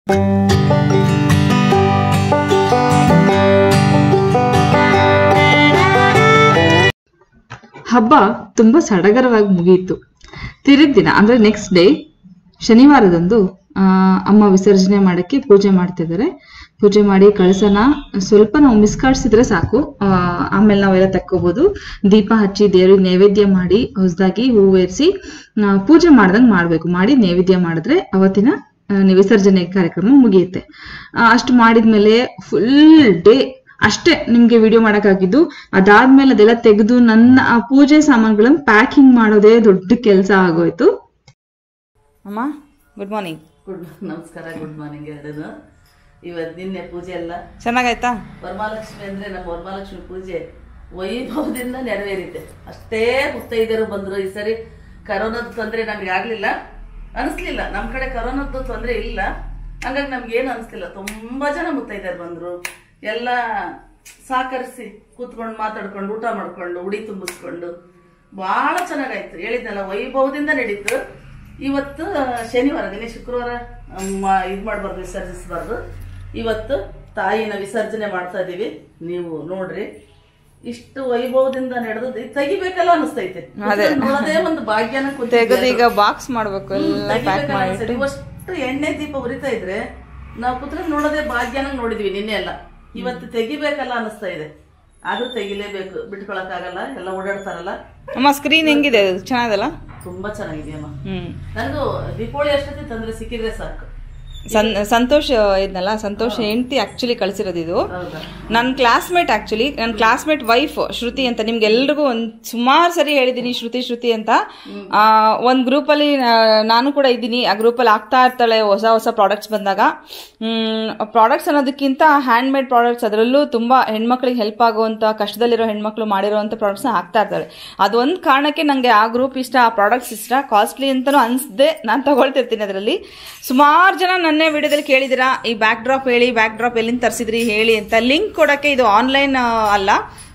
ಹಬ್ಬ ತುಂಬಾ ಸಡಗರವಾಗಿ ಮುಗಿಯಿತು ತಿರುಗ್ ದಿನ ಅಂದ್ರೆ ನೆಕ್ಸ್ಟ್ ಡೇ ಶನಿವಾರದಂದು ಆ, ಅಮ್ಮ ವಿಸರ್ಜನೆ ಮಾಡಕ್ಕೆ ಪೂಜೆ ಮಾಡ್ತಿದ್ದಾರೆ ಪೂಜೆ ಮಾಡಿ ಕಳಸನ ಸ್ವಲ್ಪ ನಾವು ಮಿಸ್ಕಾಡ್ಸಿದ್ರೆ ಸಾಕು ಆ, ಆಮೇಲೆ ನಾವೆಲ್ಲ ತಕ್ಕೋಬಹುದು ದೀಪ ಹಚ್ಚಿ ದೇವ್ರಿಗೆ ನೈವೇದ್ಯ ಮಾಡಿ ಹೊಸದಾಗಿ ಹೂವೇರಿಸಿ ಪೂಜೆ ಮಾಡ್ದಂಗ್ ಮಾಡ್ಬೇಕು ಮಾಡಿ ನೈವೇದ್ಯ ಮಾಡಿದ್ರೆ ಅವತ್ತಿನ ಆ, ವಿಸರ್ಜನೆ ಕಾರ್ಯಕ್ರಮ ಮುಗಿಯುತ್ತೆ ಆ, ಅಷ್ಟು ಮಾಡಿದ್ಮೇಲೆ ಫುಲ್ ಡೇ ಅಷ್ಟೇ ನಿಮ್ಗೆ ವಿಡಿಯೋ ಮಾಡಕ್ಕಾಗಿದ್ದು ಅದಾದ್ಮೇಲೆ ಅದೆಲ್ಲ ತೆಗೆದು ನನ್ನ ಆ ಪೂಜೆ ಸಾಮಾನುಗಳನ್ನ ಪ್ಯಾಕಿಂಗ್ ಮಾಡೋದೇ ದೊಡ್ಡ ಕೆಲಸ ಆಗೋಯ್ತು ಅಮ್ಮ ಗುಡ್ ಮಾರ್ನಿಂಗ್ ಗುಡ್ ನಮಸ್ಕಾರ ಗುಡ್ ಮಾರ್ನಿಂಗ್ ಎರಡನು ಇವತ್ತು ನಿನ್ನೆ ಪೂಜೆ ಎಲ್ಲ ಚೆನ್ನಾಗಾಯ್ತಾ ವರಮಹಾಲಕ್ಷ್ಮಿ ಅಂದ್ರೆ ನಮ್ಮ ವರಮಹಾಲಕ್ಷ್ಮಿ ಪೂಜೆ ವೈಭವದಿಂದ ನೆರವೇರಿದೆ ಅಷ್ಟೇ ಮುತ್ತೈದೆಯರು ಬಂದ್ರು ಈ ಸರಿ ಕರೋನಾದ ತೊಂದರೆ ನಮ್ಗೆ ಆಗ್ಲಿಲ್ಲ ಅನಿಸ್ಲಿಲ್ಲ ನಮ್ ಕಡೆ ಕರೋನಾದ್ದು ತೊಂದರೆ ಇಲ್ಲ ಹಂಗಾಗಿ ನಮ್ಗೆ ಏನು ಅನಿಸ್ಲಿಲ್ಲ ತುಂಬಾ ಜನ ಮುತ್ತೈದೆಯರು ಬಂದ್ರು ಎಲ್ಲ ಸಹಕರಿಸಿ ಕೂತ್ಕೊಂಡು ಮಾತಾಡ್ಕೊಂಡು ಊಟ ಮಾಡ್ಕೊಂಡು ಉಡಿ ತುಂಬಿಸ್ಕೊಂಡು ಬಹಳ ಚೆನ್ನಾಗಾಯ್ತು ಹೇಳಿದ್ನಲ್ಲ ವೈಭವದಿಂದ ನಡೀತು ಇವತ್ತು ಶನಿವಾರ ದಿನ ಶುಕ್ರವಾರ ಮ- ಇದ್ ಮಾಡ್ಬಾರ್ದು ವಿಸರ್ಜಿಸಬಾರ್ದು ಇವತ್ತು ತಾಯಿನ ವಿಸರ್ಜನೆ ಮಾಡ್ತಾ ಇದೀವಿ ನೀವು ನೋಡ್ರಿ ಇಷ್ಟು ವೈಭವದಿಂದ ನಡೆದು ತೆಗಿಬೇಕಲ್ಲ ಅನಿಸ್ತೈತೆ ಕೂತ್ಕೊಂಡ್ ನೋಡೋದೇ ಒಂದು ಭಾಗ್ಯನ ಕೂತಿದ್ವಿ ತೆಗೆದು ಅದು. ಈಗ ಬಾಕ್ಸ್ ಮಾಡ್ಬೇಕು ಹ್ಮ್, ಎಲ್ಲ ಪ್ಯಾಕ್ ತೆಗಿಬೇಕಲ್ಲ ಮಾಡಿ ಅನ್ಸುತ್ತೆ. ಇವಷ್ಟು ಎಣ್ಣೆ ದೀಪ ಉರಿತಾ ಇದ್ರೆ ನಾವು ಕುತ್ಕೊಂಡು ನೋಡೋದೇ ಭಾಗ್ಯನ ನೋಡಿದ್ವಿ ನಿನ್ನೆ ಎಲ್ಲ ಇವತ್ತು ತೆಗಿಬೇಕಲ್ಲ ಅನಿಸ್ತಾ ಇದೆ ಆದ್ರೂ ತೆಗಿಲೇಬೇಕು ಬಿಟ್ಕೊಳಕ್ಕಾಗಲ್ಲ ಎಲ್ಲ ಓಡಾಡ್ತಾರಲ್ಲ ಅಮ್ಮ ಸ್ಕ್ರೀನ್ ಹೆಂಗಿದೆ ಅದು ಚೆನ್ನಾಗಲ್ಲ ತುಂಬಾ ಚೆನ್ನಾಗಿದೆಯಮ್ಮ ಹ್ಮ್ ನನಗೂ ದೀಪಾವಳಿ ಅಷ್ಟೊತ್ತಿ ತಂದ್ರೆ ಸಿಕ್ಕಿದ್ರೆ ಸಾಕು ಸನ್ ಸಂತೋಷ್ ಇದ್ನಲ್ಲ ಸಂತೋಷ್ ಹೆಂಡತಿ ಆಕ್ಚುಲಿ ಕಳ್ಸಿರೋದು ಇದು ಹೌದಾ ನನ್ನ ಕ್ಲಾಸ್ಮೇಟ್ ಆಕ್ಚುಲಿ ನನ್ನ ಕ್ಲಾಸ್ಮೇಟ್ ವೈಫ್ ಶ್ರುತಿ ಅಂತ ನಿಮ್ಗೆಲ್ರಿಗೂ ಒಂದು ಸುಮಾರು ಸರಿ ಹೇಳಿದ್ದೀನಿ ಶ್ರುತಿ ಶ್ರುತಿ ಅಂತ ಆ, ಒಂದ್ ಗ್ರೂಪಲ್ಲಿ ನಾನು ಕೂಡ ಇದ್ದೀನಿ ಆ ಗ್ರೂಪಲ್ಲಿ ಆಗ್ತಾ ಇರ್ತಾಳೆ ಹೊಸ ಹೊಸ ಪ್ರಾಡಕ್ಟ್ಸ್ ಬಂದಾಗ ಪ್ರಾಡಕ್ಟ್ಸ್ ಅನ್ನೋದಕ್ಕಿಂತ ಹ್ಯಾಂಡ್ ಮೇಡ್ ಪ್ರಾಡಕ್ಟ್ಸ್ ಅದರಲ್ಲೂ ತುಂಬಾ ಹೆಣ್ಮಕ್ಳಿಗೆ ಹೆಲ್ಪ್ ಆಗುವಂತ ಕಷ್ಟದಲ್ಲಿರೋ ಹೆಣ್ಮಕ್ಳು ಮಾಡಿರೋಂಥ ಪ್ರಾಡಕ್ಟ್ಸ್ನ ಹಾಕ್ತಾ ಇರ್ತಾಳೆ ಅದೊಂದು ಕಾರಣಕ್ಕೆ ನನಗೆ ಆ ಗ್ರೂಪ್ ಇಷ್ಟ ಆ ಪ್ರಾಡಕ್ಟ್ಸ್ ಇಷ್ಟ ಕಾಸ್ಟ್ಲಿ ಅಂತಲೂ ಅನಿಸ್ದೆ ನಾನು ತಗೊಳ್ತಿರ್ತೀನಿ ಅದರಲ್ಲಿ ಸುಮಾರು ಜನ ನನ್ನೇ ವಿಡಿಯೋದಲ್ಲಿ ಕೇಳಿದಿರಾ ಈ ಬ್ಯಾಕ್ ಡ್ರಾಪ್ ಹೇಳಿ ಬ್ಯಾಕ್ ಡ್ರಾಪ್ ಎಲ್ಲಿಂದ ತರಿಸಿದ್ರಿ ಹೇಳಿ ಅಂತ ಲಿಂಕ್ ಕೊಡೋಕ್ಕೆ ಇದು ಆನ್ಲೈನ್ ಅಲ್ಲ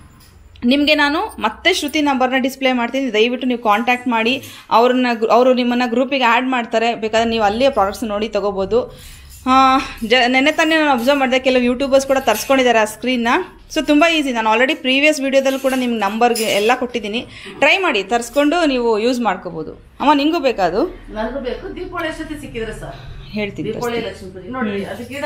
ನಿಮಗೆ ನಾನು ಮತ್ತೆ ಶ್ರುತಿ ನಂಬರ್ನ ಡಿಸ್ಪ್ಲೇ ಮಾಡ್ತೀನಿ ದಯವಿಟ್ಟು ನೀವು ಕಾಂಟ್ಯಾಕ್ಟ್ ಮಾಡಿ ಅವ್ರನ್ನ ಅವರು ನಿಮ್ಮನ್ನ ಗ್ರೂಪಿಗೆ ಆ್ಯಡ್ ಮಾಡ್ತಾರೆ ಬೇಕಾದ್ರೆ ನೀವು ಅಲ್ಲಿಯೇ ಪ್ರಾಡಕ್ಟ್ಸ್ ನೋಡಿ ತಗೋಬೋದು ಆ, ಜ ನೆನ್ನೆ ತಾನೇ ನಾನು ಅಬ್ಸರ್ವ್ ಮಾಡಿದೆ ಕೆಲವು ಯೂಟ್ಯೂಬರ್ಸ್ ಕೂಡ ತರಿಸ್ಕೊಂಡಿದ್ದಾರೆ ಆ ಸ್ಕ್ರೀನ್ನ ಸೊ ತುಂಬ ಈಸಿ ನಾನು ಆಲ್ರೆಡಿ ಪ್ರೀವಿಯಸ್ ವೀಡಿಯೋದಲ್ಲಿ ಕೂಡ ನಿಮ್ಗೆ ನಂಬರ್ಗೆ ಎಲ್ಲ ಕೊಟ್ಟಿದ್ದೀನಿ ಟ್ರೈ ಮಾಡಿ ತರಿಸ್ಕೊಂಡು ನೀವು ಯೂಸ್ ಮಾಡ್ಕೋಬೋದು ಅಮ್ಮ ನಿಮಗೂ ಬೇಕಾ ಅದು ನನಗೂ ಬೇಕು ದೀಪಾವಳಿ ಅಷ್ಟೊತ್ತಿ ಸಿಕ್ಕಿದ್ರೆ ಸಾಕು ಹೇಳ್ತೀನಿ ದೀಪಾವಳಿ ಲಕ್ಷ್ಮೀ ಪೂಜೆ ನೋಡ್ರಿ ಅದು ಗಿಡ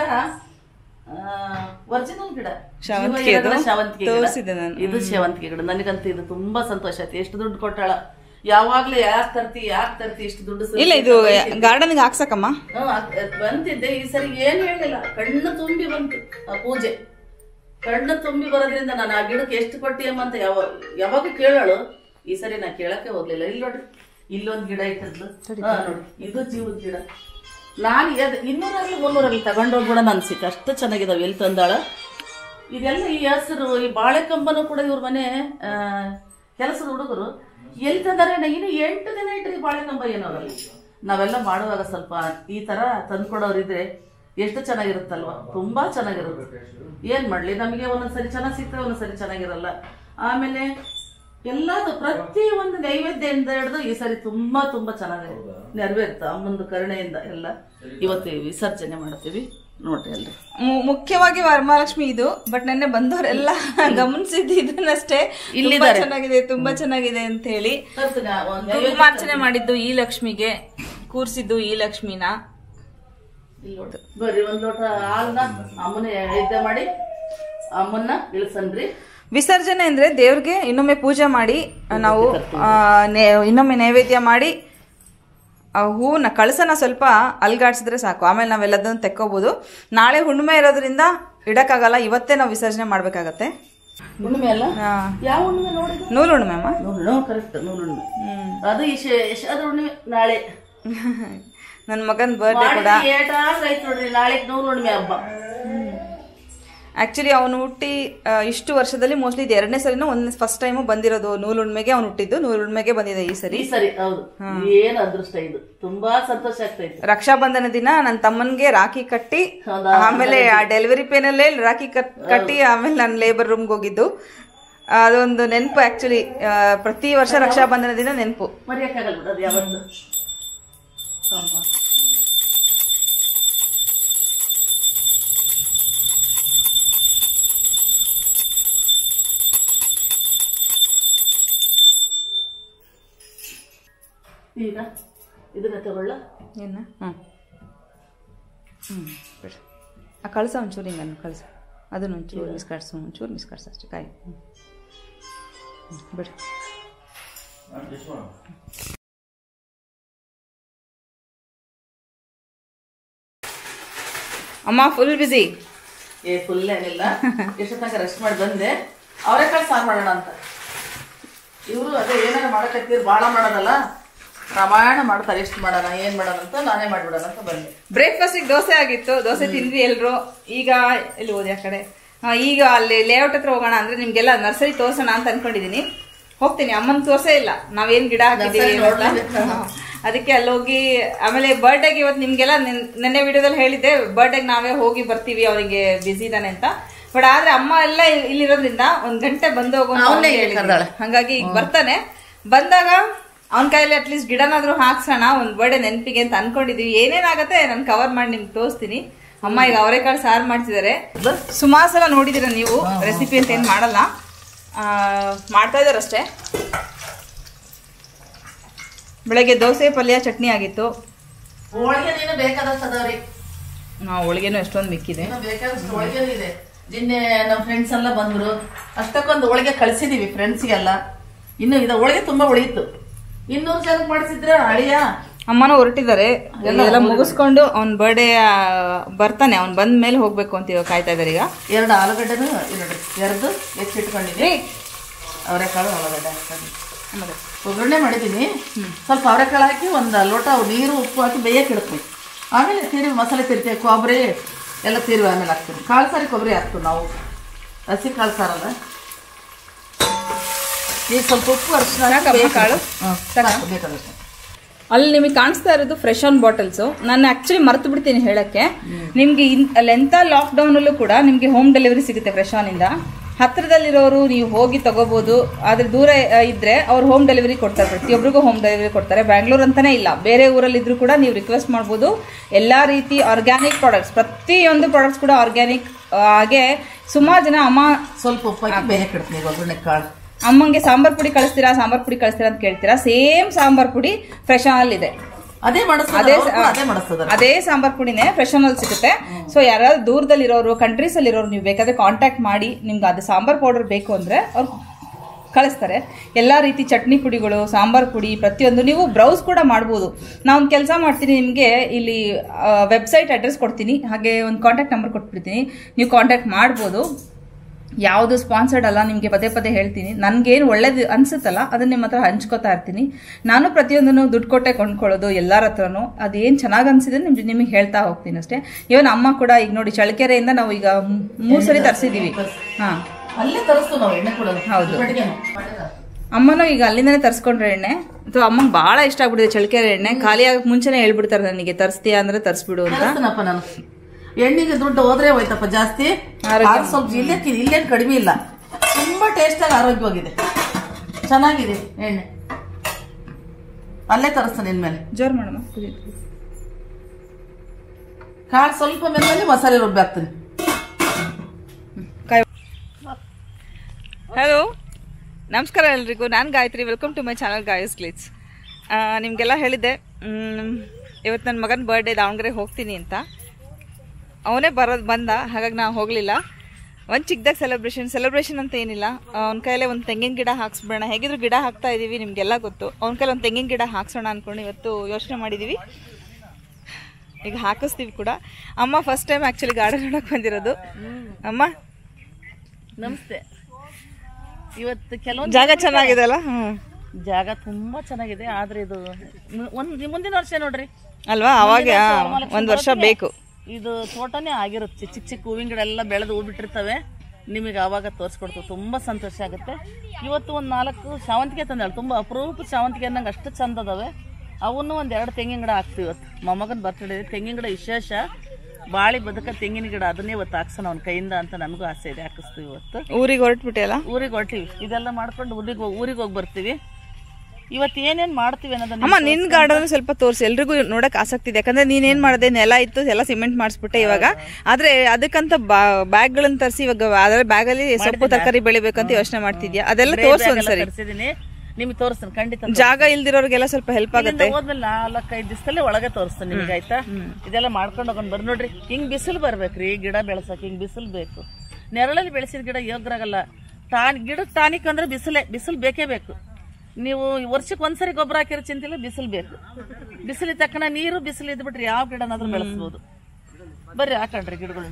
ಒರಿಜಿನಲ್ ಗಿಡ ಶಾವಂತಿಗೆ ಜೀವ ಇರೋದ್ರ ಅದು? ಶಾವಂತಿಗೆ ಗಿಡ. ತೋರ್ಸಿದ್ದೆ ನಾನು. ಇದು ಶಾವಂತಿಗೆ ಗಿಡ ನನಗಂತೂ ಇದು ತುಂಬಾ ಸಂತೋಷ ಆಯ್ತು ಎಷ್ಟು ದುಡ್ಡು ಕೊಟ್ಟಾಳ ಯಾವಾಗ್ಲೂ ಯಾಕೆ ತರ್ತಿ ಯಾಕೆ ತರ್ತಿ ಇಷ್ಟು ದುಡ್ಡು ಸುರಿಸಿ ಇಲ್ಲ ಇದು ಅಂತ ಬೈತಿದ್ದೆ. ಗಾರ್ಡನ್ಗೆ ಹಾಕ್ಸಕ್ಕಮ್ಮ ಹ್ಮ್, ಅದ್- ಅದ್ ಬಂತಿದ್ದೆ ಈ ಸರಿ ಏನ್ ಹೇಳಿಲ್ಲ ಕಣ್ಣು ತುಂಬಿ ಬಂತು ಆ ಪೂಜೆ ಕಣ್ಣು ತುಂಬಿ ಬರೋದ್ರಿಂದ ನಾನು ಆ ಗಿಡಕ್ಕೆ ಎಷ್ಟು ಕೊಟ್ಟಿಯಮ್ಮ ಅಂತ ಯಾವ ಯಾವಾಗ ಕೇಳೋಳು ಈ ಸರಿ ನಾ ಕೇಳಕ್ಕೆ ಹೋಗ್ಲಿಲ್ಲ ಇಲ್ಲಿ ನೋಡ್ರಿ ಇಲ್ಲೊಂದ್ ಗಿಡ ಇಟ್ಟಿದ್ಲು ಹಾ, ನೋಡಿ ಇದು ಜೀವದ ಗಿಡ ನಾನು ಎದ್- ಇನ್ನೂರಾಗ್ಲಿ ಮುನ್ನೂರಾಗ್ಲಿ ತಗೊಂಡೋಗ್ಬಿಡ ಅನ್ಸಿತ್ತು ಅಷ್ಟು ಚೆನ್ನಾಗಿದಾವೆ ಎಲ್ಲಿ ತಂದಾಳ ಇದೆಲ್ಲ ಈ ಹಸಿರು ಈ ಬಾಳೆಕಂಬನು ಕೂಡ ಇವ್ರ ಮನೆ ಆ, ಕೆಲಸದ ಹುಡುಗರು ಎಲ್ಲಿ ತಂದಾರೆ ನಾ ಇನ್ನು ಎಂಟು ದಿನ ಇಟ್ರಿ ಬಾಳೆಕಂಬ ಏನೋರಲ್ಲ ನಾವೆಲ್ಲ ಮಾಡುವಾಗ ಸ್ವಲ್ಪ ಈ ತರ ತಂದ್ಕೊಡೋರಿದ್ರೆ ಎಷ್ಟು ಚೆನ್ನಾಗಿರುತ್ತಲ್ವಾ ತುಂಬಾ ಚೆನ್ನಾಗಿರುತ್ತೆ ಏನ್ ಮಾಡ್ಲಿ ನಮಗೆ ಒಂದೊಂದ್ಸರಿ ಚೆನ್ನಾಗಿ ಸಿಗ್ತವೆ ಒಂದೊಂದ್ಸರಿ ಚೆನ್ನಾಗಿರಲ್ಲ ಆಮೇಲೆ ಎಲ್ಲದು ಪ್ರತಿ ಒಂದು ನೈವೇದ್ಯದಿಂದ ಹಿಡಿದು ಈ ಸರಿ ತುಂಬಾ ತುಂಬಾ ಚೆನ್ನಾಗಿ ನೆರವೇರ್ತ ಅಮ್ಮಂದು ಕರುಣೆಯಿಂದ ಎಲ್ಲ ಇವತ್ತು ವಿಸರ್ಜನೆ ಮಾಡ್ತೀವಿ ನೋಡ್ರಿ ಅಲ್ರಿ ಮು- ಮುಖ್ಯವಾಗಿ ವರಮಹಾಲಕ್ಷ್ಮಿ ಇದು ಬಟ್ ನೆನ್ನೆ ಬಂದವರೆಲ್ಲ ಗಮನಿಸಿದ್ದು ಇದನ್ನಷ್ಟೇ ತುಂಬಾ ಇಲ್ಲಿದ್ದಾರೆ. ಚೆನ್ನಾಗಿದೆ ತುಂಬಾ ಚೆನ್ನಾಗಿದೆ ಅಂತ ಹೇಳಿ ತರ್ತೀನಿ, ಆ ಒಂದು ಕುಂಕುಮಾರ್ಚನೆ ಮಾಡಿದ್ದು ಈ ಲಕ್ಷ್ಮಿಗೆ ಕೂರ್ಸಿದ್ದು ಈ ಲಕ್ಷ್ಮಿನ ಇಲ್ಲಿ ನೋಡ್ರಿ ಬರ್ರಿ ಒಂದ್ ಲೋಟ ಹಾಲನ್ನ ಅಮ್ಮನ ನೈವೇದ್ಯ ಮಾಡಿ ಅಮ್ಮನ್ನ ಇಳಿಸನ್ರಿ ವಿಸರ್ಜನೆ ಅಂದ್ರೆ ದೇವ್ರಿಗೆ ಇನ್ನೊಮ್ಮೆ ಪೂಜೆ ಮಾಡಿ ನಾವು ಆ, ನೆ- ಇನ್ನೊಮ್ಮೆ ನೈವೇದ್ಯ ಮಾಡಿ ಆ ಹೂವನ್ನ ಕಳಸನ ಸ್ವಲ್ಪ ಅಲ್ಗಾಡ್ಸಿದ್ರೆ ಸಾಕು ಆಮೇಲೆ ನಾವೆಲ್ಲದನ್ನು ತೆಕ್ಕೋಬಹುದು ನಾಳೆ ಹುಣ್ಣಿಮೆ ಇರೋದ್ರಿಂದ ಇಡಕ್ಕಾಗಲ್ಲ ಇವತ್ತೇ ನಾವು ವಿಸರ್ಜನೆ ಮಾಡ್ಬೇಕಾಗತ್ತೆ ಹುಣ್ಣಿಮೆ ಅಲ್ಲ ಆ, ಯಾವ ಹುಣ್ಣಿಮೆ ನೋಡಿದ್ರು ನೂಲು ಹುಣ್ಣಿಮೆ ಅಮ್ಮ ನೂರು ಕರೆಕ್ಟ್ ನೂರು ಹುಣ್ಣಿಮೆ ಅದು ಈ ಯಶಾದ ಹುಣ್ಣಿಮೆ ನಾಳೆ ನನ್ನ ಮಗನ ಬರ್ಡೇ ಕೂಡ ಏಟಾಗ್ರೈತ್ ನೋಡ್ರಿ ನಾಳೆ ನೂರು ಹುಣ್ಣಿಮೆ ಹಬ್ಬ ಆಕ್ಚುಲಿ ಅವನು ಹುಟ್ಟಿ ಆ, ಇಷ್ಟು ವರ್ಷದಲ್ಲಿ ಮೋಸ್ಟ್ಲಿ ಇದು ಎರಡನೇ ಸರಿನೂ ಒಂದ್ ಫಸ್ಟ್ ಟೈಮು ಬಂದಿರೋದು ನೂಲು ಹುಣ್ಮೆಗೆ ಅವ್ನು ಹುಟ್ಟಿದ್ದು ನೂಲು ಹುಣ್ಮೆಗೆ ಬಂದಿದೆ ಈ ಸರಿ ಈ ಸರಿ ಹೌದು ಏನ್ ಅದೃಷ್ಟ ಇದು ತುಂಬಾ ಸಂತೋಷ ಆಗ್ತೈತಿ ರಕ್ಷಾಬಂಧನ ದಿನ ನನ್ನ ತಮ್ಮನ್ಗೆ ರಾಖಿ ಕಟ್ಟಿ ಹೌದಾ? ಆಮೇಲೆ ಆ ಡೆಲಿವರಿ ಪೇನಲ್ಲೇ ರಾಖಿ ಕಟ್ ಕಟ್ಟಿ ಆಮೇಲೆ ನಾನು ಲೇಬರ್ ರೂಮ್ಗೆ ಹೋಗಿದ್ದು ಅದೊಂದು ನೆನಪು ಆಕ್ಚುಲಿ ಪ್ರತಿ ವರ್ಷ ರಕ್ಷಾಬಂಧನ ದಿನ ನೆನಪು ಮರೆಯಕ್ಕಾಗಲ್ಲ ಬಿಡು ಅದು ಯಾವತ್ತು ಅಮ್ಮ. ತಗೊಳ್ಳ ಏನ ಹ್ಞೂ ಹ್ಞೂ ಬಿಡ್ರಿ ಆ ಕಳ್ಸ ಒಂಚೂರು ಹಿಂಗೆ ಕಳ್ಸ ಅದನ್ನ ಒಂಚೂರು ಮಿಸ್ ಕಟ್ಸು ಒಂಚೂರು ಮಿಸ್ ಕಟ್ಸು ಅಷ್ಟೇ ಕಾಯಿ ಹ್ಞೂ ಬಿಡ್ರಿ ಅಮ್ಮ ಫುಲ್ ಬಿಸಿ ಏ ಫುಲ್ ಏನಿಲ್ಲ ಎಷ್ಟು ತನಕ ರೆಸ್ಟ್ ಮಾಡಿ ಬಂದೆ ಅವರೆಕಾಳು ಸಾರು ಮಾಡೋಣ ಅಂತ ಇವರು ಅದೇ ಏನಾರ ಮಾಡಕತ್ತೀರಿ ಭಾಳ ಮಾಡೋದಲ್ಲ ರಾಮಾಯಣ ಮಾಡ್ತಾರೆ ಎಷ್ಟು ಮಾಡೋಣ ಏನ್ ಮಾಡೋಣ ಅಂತ ನಾನೇ ಮಾಡ್ಬಿಡೋಣ ಅಂತ ಬಂದೆ ಬ್ರೇಕ್ಫಾಸ್ಟಿಗೆ ದೋಸೆ ಆಗಿತ್ತು ದೋಸೆ ತಿಂದ್ವಿ ಎಲ್ರು ಈಗ ಎಲ್ಲಿ ಹೋದೆ ಆ ಕಡೆ ಆ, ಈಗ ಅಲ್ಲಿ ಲೇಔಟ್ ಹತ್ರ ಹೋಗೋಣ ಅಂದ್ರೆ ನಿಮ್ಗೆಲ್ಲ ನರ್ಸರಿ ತೋರ್ಸೋಣ ಅಂತ ಅನ್ಕೊಂಡಿದೀನಿ ಹೋಗ್ತೀನಿ ಅಮ್ಮನ್ ತೋರ್ಸೇ ಇಲ್ಲ ನಾವೇನ್ ಗಿಡ ಹಾಕಿದೀವಿ ನರ್ಸರಿ ಅಂತ. ಹಾ. ಅದಕ್ಕೆ ಅಲ್ಲಿ ಹೋಗಿ ಆಮೇಲೆ ಬರ್ಡೇಗೆ ಇವತ್ತು ನಿಮ್ಗೆಲ್ಲ ನಿನ್- ನೆನ್ನೆ ವಿಡಿಯೋದಲ್ಲಿ ಹೇಳಿದ್ದೆ ಬರ್ಡೇಗೆ ನಾವೇ ಹೋಗಿ ಬರ್ತೀವಿ ಅವನಿಗೆ ಬಿಸಿ ಇದಾನೆ ಅಂತ ಬಟ್ ಆದ್ರೆ ಅಮ್ಮ ಎಲ್ಲ ಇಲ್- ಇಲ್ಲಿರೋದ್ರಿಂದ ಒಂದ್ ಗಂಟೆ ಬಂದು ಹೋಗು ಅಂತ ಅವ್ನೇ ಅವ್ನಿಗೆ ಇಲ್ಲಿ ಹೇಳಿದ್ದೀನಿ. ಕರ್ದಾಳೆ. ಹಂಗಾಗಿ ಈಗ ಬರ್ತಾನೆ ಬಂದಾಗ ಅವನ ಕೈಯಲ್ಲಿ ಅಟ್ಲೀಸ್ಟ್ ಗಿಡನಾದ್ರೂ ಹಾಕ್ಸೋಣ ಒಂದ್ ಬರ್ಡೇ ನೆನಪಿಗೆ ಅಂತ ಅನ್ಕೊಂಡಿದೀವಿ ಏನೇನಾಗತ್ತೆ ನಾನು ಕವರ್ ಮಾಡಿ ನಿಮ್ಗೆ ತೋರಿಸ್ತೀನಿ ಅಮ್ಮ ಈಗ ಅವರೆಕಾಳು ಸಾರು ಮಾಡ್ತಿದ್ದಾರೆ ಸುಮಾರು ಸಲ ನೋಡಿದೀರ ನೀವು ರೆಸಿಪಿ ಅಂತ ಏನ್ ಮಾಡಲ್ಲ ಆ, ಮಾಡ್ತಾ ಇದಾರಷ್ಟೇ ಬೆಳಗ್ಗೆ ದೋಸೆ ಪಲ್ಯ ಚಟ್ನಿ ಆಗಿತ್ತು ಹೋಳಿಗೆ ನೀನು ಬೇಕಾದಷ್ಟು ಅದಾವ್ರಿ ನಾವು ಹೋಳಿಗೆನೂ ಎಷ್ಟೊಂದು ಮಿಕ್ಕಿದೆ ಇನ್ನು ಬೇಕಾದಷ್ಟು ಹೋಳಿಗೆ ಇದೆ ನಿನ್ನೆ ನಮ್ಮ ಫ್ರೆಂಡ್ಸ್ ಎಲ್ಲ ಬಂದ್ರು ಅಷ್ಟಕ್ಕೊಂದು ಹೋಳಿಗೆ ಕಳ್ಸಿದೀವಿ ಫ್ರೆಂಡ್ಸ್ಗೆಲ್ಲ ಇನ್ನು ಇದು ಹೋಳಿಗೆ ತುಂಬಾ ಉಳಿಯಿತು ಇನ್ನೂರು ಜನಕ್ಕೆ ಮಾಡಿಸಿದ್ರ ಅಳಿಯ ಅಮ್ಮನೂ ಹೊರಟಿದ್ದಾರೆ ಎಲ್ಲ ಮುಗಿಸ್ಕೊಂಡು ಅವ್ನ ಬರ್ಡೇ ಬರ್ತಾನೆ ಅವ್ನು ಬಂದ ಮೇಲೆ ಹೋಗ್ಬೇಕು ಅಂತ ಇವಾಗ ಕಾಯ್ತಾ ಇದಾರೆ ಈಗ ಎರಡು ಆಲೂಗಡ್ಡೆನು ಇಲ್ಲಿ ನೋಡ್ರಿ ಎರಡು ಹೆಚ್ಚಿಟ್ಕೊಂಡಿದ್ದೀನಿ ಅವರೆಕಾಳು ಆಲೂಗಡ್ಡೆ ಹಾಕ್ತೀನಿ ಆಮೇಲೆ ಒಗ್ಗರಣೆ ಮಾಡಿದ್ದೀನಿ ಸ್ವಲ್ಪ ಅವರೆಕಾಳು ಹಾಕಿ ಒಂದು ಲೋಟ ನೀರು ಉಪ್ಪು ಹಾಕಿ ಬೇಯಕ್ಕೆ ಇಡ್ತೀನಿ ಆಮೇಲೆ ತಿರುವಿ ಮಸಾಲೆ ತಿರ್ತೀವಿ ಕೊಬ್ಬರಿ ಎಲ್ಲ ತಿರುವಿ ಆಮೇಲೆ ಹಾಕ್ತೀನಿ ಕಾಳು ಸಾರಿ ಕೊಬ್ಬರಿ ಹಾಕ್ತೀವಿ ನಾವು ಹಸಿ ಕಾಳು ಸಾರಲ್ಲ ಈಗ ಸ್ವಲ್ಪ ಉಪ್ಪು ಅರಿಶಿನ ಹಾಕಿ ಸಾಕಮ್ಮ ಬೇಯಕ್ಕೆ ಕಾಳು? ಇಡ್ತೀನಿ. ಹ್ಮ್, ಸಾಕು, ಬೇಕಾದಷ್ಟು ಅಲ್ಲಿ ನಿಮಗೆ ಕಾಣಿಸ್ತಾ ಇರೋದು ಫ್ರೆಶ್ ಆನ್ ಬಾಟಲ್ಸ್ ನಾನು ಆಕ್ಚುಲಿ ಮರ್ತು ಬಿಡ್ತೀನಿ ಹೇಳಕ್ಕೆ ನಿಮ್ಗೆ ಇನ್- ಅಲ್ಲಿ ಎಂತ ಲಾಕ್ ಡೌನ್ ಅಲ್ಲೂ ಕೂಡ ನಿಮ್ಗೆ ಹೋಮ್ ಡೆಲಿವರಿ ಸಿಗುತ್ತೆ ಫ್ರೆಶ್ ಆನ್ ಇಂದ ಹತ್ರದಲ್ಲಿರೋರು ನೀವು ಹೋಗಿ ತಗೋಬಹುದು ಆದ್ರೆ ದೂರ ಆ, ಇದ್ರೆ ಅವ್ರು ಹೋಮ್ ಡೆಲಿವರಿ ಕೊಡ್ತಾರೆ ಪ್ರತಿಯೊಬ್ಬರಿಗೂ ಹೋಮ್ ಡೆಲಿವರಿ ಕೊಡ್ತಾರೆ ಬ್ಯಾಂಗ್ಳೂರ್ ಅಂತಾನೆ ಇಲ್ಲ ಬೇರೆ ಊರಲ್ಲಿ ಇದ್ರೂ ಕೂಡ ನೀವು ರಿಕ್ವೆಸ್ಟ್ ಮಾಡ್ಬೋದು ಎಲ್ಲಾ ರೀತಿ ಆರ್ಗ್ಯಾನಿಕ್ ಪ್ರಾಡಕ್ಟ್ಸ್ ಪ್ರತಿಯೊಂದು ಪ್ರಾಡಕ್ಟ್ಸ್ ಕೂಡ ಆರ್ಗ್ಯಾನಿಕ್ ಹಾಗೆ ಸುಮಾರು ಜನ ಅಮ್ಮ ಸ್ವಲ್ಪ ಉಪ್ಪು ಹಾಕಿ ಬೇಯಕ್ಕೆ ಇಡ್ತೀನಿ ಈಗ ಒಗ್ಗರಣೆ ಕಾಳು ಅಮ್ಮಂಗೆ ಸಾಂಬಾರ್ ಪುಡಿ ಕಳಿಸ್ತೀರಾ ಸಾಂಬಾರ್ ಪುಡಿ ಕಳಿಸ್ತೀರಾ ಅಂತ ಕೇಳ್ತೀರಾ ಸೇಮ್ ಸಾಂಬಾರ್ ಪುಡಿ ಫ್ರೆಶ್ ಆನ್ ಇದೆ ಅದೇ ಮಾಡಿಸ್ತದ ಅದೇ ಅದೇ ಮಾಡಿಸ್ತದ ಅದೇ ಸಾಂಬಾರ್ ಪುಡಿನೇ ಫ್ರೆಶ್ ಅಲ್ಲಿ ಸಿಗುತ್ತೆ ಸೊ ಯಾರಾದ್ರೂ ದೂರದಲ್ಲಿರೋರು ಕಂಟ್ರೀಸ್ ಅಲ್ಲಿರೋರು ನೀವು ಬೇಕಾದ್ರೆ ಕಾಂಟ್ಯಾಕ್ಟ್ ಮಾಡಿ ನಿಮ್ಗೆ ಅದು ಸಾಂಬಾರ್ ಪೌಡರ್ ಬೇಕು ಅಂದ್ರೆ ಅವ್ರು ಕಳಿಸ್ತಾರೆ ಎಲ್ಲ ರೀತಿ ಚಟ್ನಿ ಪುಡಿಗಳು ಸಾಂಬಾರ್ ಪುಡಿ ಪ್ರತಿಯೊಂದು ನೀವು ಬ್ರೌಸ್ ಕೂಡ ಮಾಡ್ಬೋದು ನಾನು ಒಂದು ಕೆಲಸ ಮಾಡ್ತೀನಿ ನಿಮಗೆ ಇಲ್ಲಿ ವೆಬ್ಸೈಟ್ ಅಡ್ರೆಸ್ ಕೊಡ್ತೀನಿ ಹಾಗೆ ಒಂದು ಕಾಂಟ್ಯಾಕ್ಟ್ ನಂಬರ್ ಕೊಟ್ಬಿಡ್ತೀನಿ ನೀವು ಕಾಂಟ್ಯಾಕ್ಟ್ ಮಾಡ್ಬೋದು ಯಾವುದು ಸ್ಪಾನ್ಸರ್ಡ್ ಅಲ್ಲ ನಿಮಗೆ ಪದೇ ಪದೇ ಹೇಳ್ತೀನಿ ನನಗೇನು ಒಳ್ಳೇದು ಅನ್ಸುತ್ತಲ್ಲ ಅದನ್ನ ನಿಮ್ಮ ಹತ್ರ ಹಂಚ್ಕೋತಾ ಇರ್ತೀನಿ ನಾನು ಪ್ರತಿಯೊಂದನ್ನು ದುಡ್ಡು ಕೊಟ್ಟೆ ಕೊಂಡ್ಕೊಳ್ಳೋದು ಎಲ್ಲರ ಹತ್ರನೂ ಅದೇನು ಚೆನ್ನಾಗಿ ಅನ್ಸಿದೆ ನಿಮ್ಗೆ ನಿಮಗೆ ಹೇಳ್ತಾ ಹೋಗ್ತೀನಿ ಅಷ್ಟೇ ಇವನ್ ಅಮ್ಮ ಕೂಡ ಈಗ ನೋಡಿ ಚಳ್ಳಕೆರೆಯಿಂದ ನಾವು ಈಗ ಮೂರು ಸರಿ ತರಿಸಿದೀವಿ ಹಾಂ ಅಲ್ಲೇ ತರಿಸ್ತು ನಾವು ಎಣ್ಣೆ ಕೂಡ ಹೌದು. ಪೆಟ್ಟಿಗೆನು. ಅಮ್ಮನೂ ಈಗ ಅಲ್ಲಿಂದನೇ ತರಿಸ್ಕೊಂಡ್ರೆ ಎಣ್ಣೆ ಅಥವಾ ಅಮ್ಮಂಗೆ ಭಾಳ ಇಷ್ಟ ಆಗ್ಬಿಟ್ಟಿದೆ ಚಳ್ಳಕೆರೆ ಎಣ್ಣೆ ಖಾಲಿ ಆಗಕ್ಕೆ ಮುಂಚೆನೇ ಹೇಳ್ಬಿಡ್ತಾರೆ ನನಗೆ ತರಿಸ್ತೀಯಾ ಅಂದ್ರೆ ತರಿಸ್ಬಿಡು ಅಂತ ತರಿಸ್ತೀನಪ್ಪ ನಾನು ಎಣ್ಣೆಗೆ ದುಡ್ಡು ಹೋದ್ರೆ ಹೋಯ್ತಪ್ಪ ಜಾಸ್ತಿ ಆರೋಗ್ಯ. ಆದ್ರೆ ಸ್ವಲ್ಪ ಇಲ್ಲೇ ಇಲ್ಲೇನು ಕಡಿಮೆ ಇಲ್ಲ ತುಂಬಾ ಟೇಸ್ಟ್ ಆಗಿ ಆರೋಗ್ಯವಾಗಿದೆ ಚೆನ್ನಾಗಿದೆ ಎಣ್ಣೆ ಅಲ್ಲೇ ತರಿಸ್ತಾನೆ ಇನ್ಮೇಲೆ ಜೋರ್ ಮಾಡಮ್ಮ ಕುದೀತು. ಕಾಳು ಸ್ವಲ್ಪ ಮೇಲೆ ಮಸಾಲೆ ರುಬ್ಬಿ ಹಾಕ್ತೀನಿ ಕಾಯ್ ಹಲೋ ನಮಸ್ಕಾರ ಎಲ್ರಿಗೂ ನಾನು Gayatri welcome to my channel Gayas glitz ನಿಮಗೆಲ್ಲ ಹೇಳಿದ್ದೆ ಮ್, ಇವತ್ತು ನನ್ನ ಮಗನ ಬರ್ಡೇ ದಾವಣಗೆರೆ ಹೋಗ್ತೀನಿ ಅಂತ ಅವನೇ ಬರೋದು ಬಂದ ಹಾಗಾಗಿ ನಾವು ಹೋಗಲಿಲ್ಲ ಒಂದು ಚಿಕ್ಕದಾಗ ಸೆಲೆಬ್ರೇಷನ್ ಸೆಲೆಬ್ರೇಷನ್ ಅಂತ ಏನಿಲ್ಲ ಅವ್ನ ಕೈಲೇ ಒಂದು ತೆಂಗಿನ ಗಿಡ ಹಾಕ್ಸ್ಬಿಡೋಣ ಹೇಗಿದ್ರು ಗಿಡ ಹಾಕ್ತಾ ಇದೀವಿ ನಿಮಗೆಲ್ಲ ಗೊತ್ತು ಅವ್ನ ಕೈಲಿ ಒಂದು ತೆಂಗಿನ ಗಿಡ ಹಾಕ್ಸೋಣ ಅಂದ್ಕೊಂಡು ಇವತ್ತು ಯೋಚನೆ ಮಾಡಿದ್ದೀವಿ ಈಗ ಹಾಕಿಸ್ತೀವಿ ಕೂಡ ಅಮ್ಮ ಫಸ್ಟ್ ಟೈಮ್ ಆ್ಯಕ್ಚುಲಿ ಗಾರ್ಡನ್ ನೋಡಕ್ಕೆ ಬಂದಿರೋದು ಅಮ್ಮ ನಮಸ್ತೆ ಇವತ್ತು ಕೆಲವೊಂದು ಜಾಗ ಚೆನ್ನಾಗಿದೆ ಅಲ್ಲ ಹ್ಮ್ ಜಾಗ ತುಂಬಾ ಚೆನ್ನಾಗಿದೆ ಆದ್ರೆ ಇದು ಮು- ಒಂದ್ ಮುಂದಿನ ವರ್ಷ ನೋಡ್ರಿ ಅಲ್ವಾ ಅವಾಗ ಮುಂದಿನ ವರ್ಷ ವರಮಹಾಲಕ್ಷ್ಮಿ ಒಂದ್ ವರ್ಷ ಬರೋತ್ತಿಗೆ ಬೇಕು ಇದು ತೋಟನೇ ಆಗಿರುತ್ತೆ ಚಿಕ್ಕ ಚಿಕ್ಕ ಹೂವಿನ ಗಿಡ ಎಲ್ಲ ಬೆಳೆದು ಹೂ ಬಿಟ್ಟಿರ್ತವೆ ನಿಮಗೆ ಆವಾಗ ತೋರಿಸ್ಕೊಡ್ತು ತುಂಬಾ ಸಂತೋಷ ಆಗುತ್ತೆ ಇವತ್ತು ಒಂದು ನಾಲ್ಕು ಶಾವಂತಿಗೆ ತಂದಾಳೆ ತುಂಬಾ ಅಪರೂಪ ಶಾವಂತಿಗೆ ಅನ್ನಂಗೆ ಅಷ್ಟು ಚಂದ ಅದಾವೆ ಅವನು ಒಂದ್ ಎರಡು ತೆಂಗಿನ ಗಿಡ ಹಾಕ್ತೀವಿ ಇವತ್ತು ಮೊಮ್ಮಗನ ಬರ್ತಡೇ ತೆಂಗಿನ ಗಿಡ ವಿಶೇಷ ಬಾಳಿ ಬದುಕ ತೆಂಗಿನ ಗಿಡ ಅದನ್ನೇ ಇವತ್ತು ಹಾಕ್ಸೋಣ ಅವ್ನ ಕೈಯಿಂದ ಅಂತ ನನಗೂ ಆಸೆ ಇದೆ ಹಾಕಿಸ್ತೀವಿ ಇವತ್ತು ಊರಿಗೆ ಹೊರಟ್ಬಿಟ್ಟೆ ಅಲ್ಲ ಊರಿಗೆ ಹೊರ್ತೀವಿ ಇದೆಲ್ಲ ಮಾಡ್ಕೊಂಡು ಊರಿಗೆ ಹೋಗಿ ಊರಿಗೆ ಹೋಗಿ ಬರ್ತೀವಿ ಇವತ್ತು ಏನೇನ್ ಮಾಡ್ತೀವಿ ಅನ್ನೋದನ್ನ ಅಮ್ಮ ನಿನ್ ಗಾರ್ಡನ್ ಸ್ವಲ್ಪ ತೋರಿಸಿ ಎಲ್ರಿಗೂ ನೋಡಕ್ ಆಸಕ್ತಿ ಇದೆ ಯಾಕಂದ್ರೆ ನೀನ್ ಏನ್ ಮಾಡಿದೆ ನೆಲ ಇತ್ತು ಎಲ್ಲ ಸಿಮೆಂಟ್ ಮಾಡಿಸ್ಬಿಟ್ಟೆ ಇವಾಗ ಆದ್ರೆ ಅದಕ್ಕಂತ ಬ್ಯಾಗ್ ಗಳನ್ನ ತರಿಸಿ ಇವಾಗ ಅದ್ರ ಬ್ಯಾಗ್ ಅಲ್ಲಿ ಸೊಪ್ಪು ತರಕಾರಿ ಬೆಳಿಬೇಕಂತ ಯೋಚನೆ ಮಾಡ್ತಿದ್ಯಾ ಅದೆಲ್ಲ ತೋರ್ಸು ಒಂದ್ಸರಿ ತರಿಸಿದೀನಿ ನಿಮ್ಗೆ ತೋರಿಸ್ತೀನಿ ಖಂಡಿತ ಜಾಗ ಇಲ್ದಿರೋರ್ಗೆಲ್ಲ ಸ್ವಲ್ಪ ಹೆಲ್ಪ್ ಆಗುತ್ತೆ ಇಲ್ಲಿಂದ ಹೋದ್ಮೇಲೆ ನಾಲ್ಕೈದು ದಿವಸದಲ್ಲೇ ಒಳಗೆ ತೋರಿಸ್ತೀನಿ ನಿಮ್ಗೆ ಆಯ್ತಾ ಇದೆಲ್ಲ ಮಾಡ್ಕೊಂಡು ಹೋಗೋಣ ಬರ್ರಿ ನೋಡ್ರಿ ಹಿಂಗ್ ಬಿಸಿಲು ಬರ್ಬೇಕ್ರಿ ಗಿಡ ಬೆಳೆಸಕ್ ಹಿಂಗ್ ಬಿಸಿಲು ಬೇಕು ನೆರಳಲ್ಲಿ ಬೆಳೆಸಿದ ಗಿಡ ಯೋಗ್ರಾಗಲ್ಲ ತಾನ್ ಗಿಡಕ್ಕೆ ಟಾನಿಕ್ ಅಂದ್ರೆ ಬಿಸಿಲೇ ಬಿಸಿಲು ಬೇಕೇ ಬೇಕು ನೀವು ವರ್ಷಕ್ಕೆ ಒಂದ್ಸರಿ ಗೊಬ್ಬರ ಹಾಕಿರೋ ಚಿಂತಿಲ್ಲ ಬಿಸಿಲು ಬೇಕು ಬಿಸಿಲಿಗೆ ತಕ್ಕನ ನೀರು ಬಿಸಿಲು ಇದ್ಬಿಟ್ರೆ ಯಾವ ಗಿಡನಾದ್ರೂ ಬೆಳೆಸ್ಬೋದು ಬರ್ರಿ ಹಾಕಣ್ರಿ ಗಿಡಗಳನ್ನ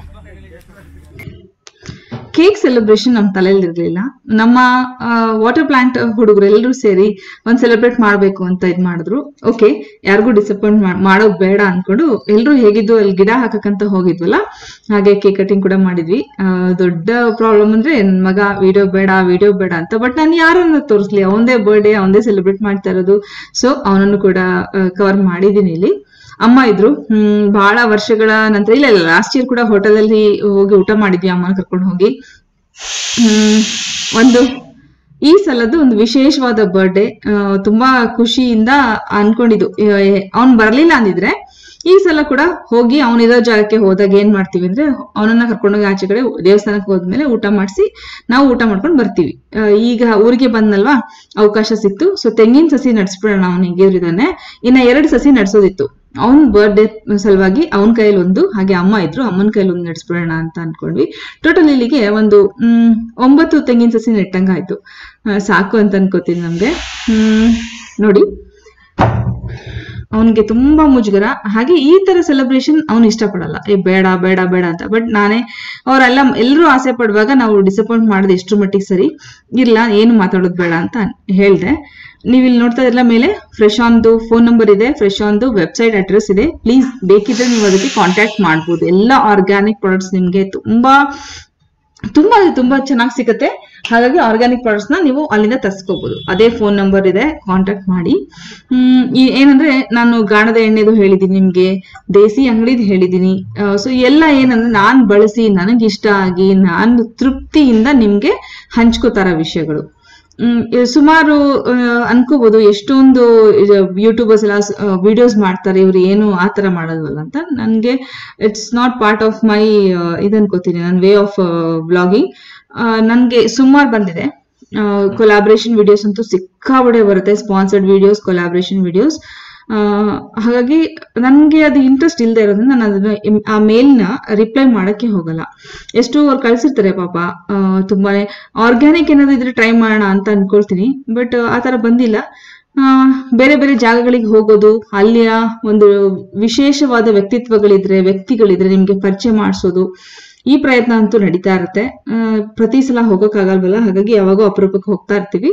ಕೇಕ್ ಸೆಲೆಬ್ರೇಷನ್ ನಮ್ಮ ತಲೆಯಲ್ಲಿ ಇರ್ಲಿಲ್ಲ ನಮ್ಮ ವಾಟರ್ ಪ್ಲಾಂಟ್ ಹುಡುಗರು ಎಲ್ಲರೂ ಸೇರಿ ಒಂದ್ ಸೆಲೆಬ್ರೇಟ್ ಮಾಡ್ಬೇಕು ಅಂತ ಇದ್ ಮಾಡಿದ್ರು ಓಕೆ ಯಾರಿಗೂ ಡಿಸಪಾಯಿಂಟ್ ಮಾಡೋದ್ ಬೇಡ ಅನ್ಕೊಂಡು ಎಲ್ರು ಹೇಗಿದ್ದು ಅಲ್ಲಿ ಗಿಡ ಹಾಕಕ್ಕಂತ ಹೋಗಿದ್ವಲ್ಲ ಹಾಗೆ ಕೇಕ್ ಕಟಿಂಗ್ ಕೂಡ ಮಾಡಿದ್ವಿ ಆ, ದೊಡ್ಡ ಪ್ರಾಬ್ಲಮ್ ಅಂದ್ರೆ ನನ್ ಮಗ ವಿಡಿಯೋ ಬೇಡ ವಿಡಿಯೋ ಬೇಡ ಅಂತ ಬಟ್ ನಾನು ಯಾರನ್ನ ತೋರಿಸ್ಲಿ ಅವನದೇ ಬರ್ಡೇ ಅವನದೇ ಸೆಲೆಬ್ರೇಟ್ ಮಾಡ್ತಾ ಇರೋದು ಸೊ ಅವನನ್ನು ಕೂಡ ಕವರ್ ಮಾಡಿದೀನಿ ಇಲ್ಲಿ ಅಮ್ಮ ಇದ್ರು ಹ್ಮ್ ಬಹಳ ವರ್ಷಗಳ ನಂತರ ಇಲ್ಲ ಇಲ್ಲ ಲಾಸ್ಟ್ ಇಯರ್ ಕೂಡ ಹೋಟೆಲ್ ಅಲ್ಲಿ ಹೋಗಿ ಊಟ ಮಾಡಿದ್ವಿ ಅಮ್ಮನ ಕರ್ಕೊಂಡು ಹೋಗಿ ಹ್ಮ್ ಒಂದು ಈ ಸಲದ್ದು ಒಂದು ವಿಶೇಷವಾದ ಬರ್ಡೇ ತುಂಬಾ ಖುಷಿಯಿಂದ ಅನ್ಕೊಂಡಿದ್ದು ಅವ್ನ್ ಬರ್ಲಿಲ್ಲ ಅಂದಿದ್ರೆ ಈ ಸಲ ಕೂಡ ಹೋಗಿ ಅವನಿರೋ ಜಾಗಕ್ಕೆ ಹೋದಾಗ ಏನ್ ಮಾಡ್ತೀವಿ ಅಂದ್ರೆ ಅವನನ್ನ ಕರ್ಕೊಂಡೋಗಿ ಆಚೆ ಕಡೆ ದೇವಸ್ಥಾನಕ್ಕೆ ಹೋದ್ಮೇಲೆ ಊಟ ಮಾಡಿಸಿ ನಾವು ಊಟ ಮಾಡ್ಕೊಂಡು ಬರ್ತೀವಿ ಆ, ಈಗ ಊರಿಗೆ ಬಂದ್ನಲ್ವಾ ಅವಕಾಶ ಸಿಕ್ತು ಸೊ ತೆಂಗಿನ ಸಸಿ ನಡ್ಸ್ಬಿಡೋಣ ಅವ್ನು ಹಿಂಗಿರಿದಾನೆ ಇನ್ನ ಎರಡು ಸಸಿ ನಡ್ಸೋದಿತ್ತು ಅವನ್ ಬರ್ಡೇ ಸಲುವಾಗಿ ಅವನ ಕೈಯಲ್ಲಿ ಒಂದು ಹಾಗೆ ಅಮ್ಮ ಇದ್ರು ಅಮ್ಮನ ಕೈಯಲ್ಲಿ ಒಂದು ನಡ್ಸ್ಬಿಡೋಣ ಅಂತ ಅನ್ಕೊಂಡ್ವಿ ಟೋಟಲ್ ಇಲ್ಲಿಗೆ ಒಂದು ಹ್ಮ್ ಒಂಬತ್ತು ತೆಂಗಿನ ಸಸಿ ನೆಟ್ಟಂಗಾಯ್ತು ಆ, ಸಾಕು ಅಂತ ಅನ್ಕೋತೀನಿ ನಮ್ಗೆ ಹ್ಮ್ ನೋಡಿ ಅವನಿಗೆ ತುಂಬಾ ಮುಜುಗರ ಹಾಗೆ ಈ ತರ ಸೆಲೆಬ್ರೇಷನ್ ಅವನು ಇಷ್ಟಪಡಲ್ಲ ಏ ಬೇಡ ಬೇಡ ಬೇಡ ಅಂತ ಬಟ್ ನಾನೇ ಅವರೆಲ್ಲ ಎಲ್ಲರೂ ಆಸೆ ಪಡುವಾಗ ನಾವು ಡಿಸಪಾಯಿಂಟ್ ಮಾಡಿದೆ ಎಷ್ಟ್ರ ಮಟ್ಟಿಗೆ ಸರಿ ಇಲ್ಲ ಏನು ಮಾತಾಡೋದು ಬೇಡ ಅಂತ ಹೇಳ್ದೆ ನೀವು ಇಲ್ಲಿ ನೋಡ್ತಾ ಇರಲ್ಲ ಮೇಲೆ ಫ್ರೆಶ್ ಆನ್ದು ಫೋನ್ ನಂಬರ್ ಇದೆ ಫ್ರೆಶ್ ಆನ್ದು ವೆಬ್ಸೈಟ್ ಅಡ್ರೆಸ್ ಇದೆ ಪ್ಲೀಸ್ ಬೇಕಿದ್ರೆ ನೀವು ಅದಕ್ಕೆ ಕಾಂಟ್ಯಾಕ್ಟ್ ಮಾಡ್ಬೋದು ಎಲ್ಲ ಆರ್ಗ್ಯಾನಿಕ್ ಪ್ರಾಡಕ್ಟ್ಸ್ ನಿಮ್ಗೆ ತುಂಬಾ ತುಂಬಾ ತುಂಬಾ ಚೆನ್ನಾಗಿ ಸಿಗುತ್ತೆ ಹಾಗಾಗಿ ಆರ್ಗ್ಯಾನಿಕ್ ಪ್ರಾಡಕ್ಟ್ಸ್ ನ ನೀವು ಅಲ್ಲಿಂದ ತರಿಸ್ಕೋಬಹುದು ಅದೇ ಫೋನ್ ನಂಬರ್ ಇದೆ ಕಾಂಟ್ಯಾಕ್ಟ್ ಮಾಡಿ ಹ್ಮ್ ಈ- ಏನಂದ್ರೆ ನಾನು ಗಾಣದ ಎಣ್ಣೆದು ಹೇಳಿದೀನಿ ನಿಮ್ಗೆ ದೇಸಿ ಅಂಗಡಿದು ಹೇಳಿದೀನಿ ಸೊ ಎಲ್ಲ ಏನಂದ್ರೆ ನಾನ್ ಬಳಸಿ ನನಗೆ ಇಷ್ಟ ಆಗಿ ನಾನು ತೃಪ್ತಿಯಿಂದ ನಿಮ್ಗೆ ಹಂಚ್ಕೋತಾರ ವಿಷಯಗಳು ಹ್ಮ್ ಇ- ಸುಮಾರು ಆ, ಅನ್ಕೋಬಹುದು ಎಷ್ಟೊಂದು ಯೂಟ್ಯೂಬರ್ಸ್ ಎಲ್ಲ ವಿಡಿಯೋಸ್ ಮಾಡ್ತಾರೆ ಇವ್ರು ಏನು ಆ ತರ ಮಾಡೋದಲ್ಲ ಅಂತ ನನ್ಗೆ it's not part of my ಇದನ್ಕೋತೀನಿ ನನ್ನ ವೇ ಆಫ್ ಬ್ಲಾಗಿಂಗ್ ನನ್ಗೆ ಸುಮಾರು ಬಂದಿದೆ ಕೊಲಾಬ್ರೇಷನ್ ವಿಡಿಯೋಸ್ ಅಂತೂ ಸಿಕ್ಕಾಬಡೆ ಬರುತ್ತೆ ಸ್ಪಾನ್ಸರ್ಡ್ ವಿಡಿಯೋಸ್ ಕೊಲಾಬ್ರೇಷನ್ ವಿಡಿಯೋಸ್ ಹಾಗಾಗಿ ನನಗೆ ಅದು ಇಂಟ್ರೆಸ್ಟ್ ಇಲ್ಲದೆ ಇರೋದ್ರಿಂದ ನಾನು ಅದನ್ನ ಇಮ್- ಆ ಮೇಲ್ನ ರಿಪ್ಲೈ ಮಾಡಕ್ಕೆ ಹೋಗಲ್ಲ ಎಷ್ಟು ಅವ್ರು ಕಳ್ಸಿರ್ತಾರೆ ಪಾಪ ಆ, ತುಂಬಾನೇ ಆರ್ಗ್ಯಾನಿಕ್ ಏನಾದ್ರು ಇದ್ರೆ ಟ್ರೈ ಮಾಡೋಣ ಅಂತ ಅನ್ಕೊಳ್ತೀನಿ ಬಟ್ ಆ ತರ ಬಂದಿಲ್ಲ ಆ, ಬೇರೆ ಬೇರೆ ಜಾಗಗಳಿಗೆ ಹೋಗೋದು ಅಲ್ಲಿಯ ಒಂದು ವಿಶೇಷವಾದ ವ್ಯಕ್ತಿತ್ವಗಳಿದ್ರೆ ವ್ಯಕ್ತಿಗಳಿದ್ರೆ ನಿಮ್ಗೆ ಪರಿಚಯ ಮಾಡಿಸೋದು ಈ ಪ್ರಯತ್ನ ಅಂತೂ ನಡೀತಾ ಇರುತ್ತೆ ಆ, ಪ್ರತಿ ಸಲ ಹೋಗೋಕ್ಕಾಗಲ್ವಲ್ಲ ಹಾಗಾಗಿ ಯಾವಾಗೋ ಅಪರೂಪಕ್ಕೆ ಹೋಗ್ತಾ ಇರ್ತೀವಿ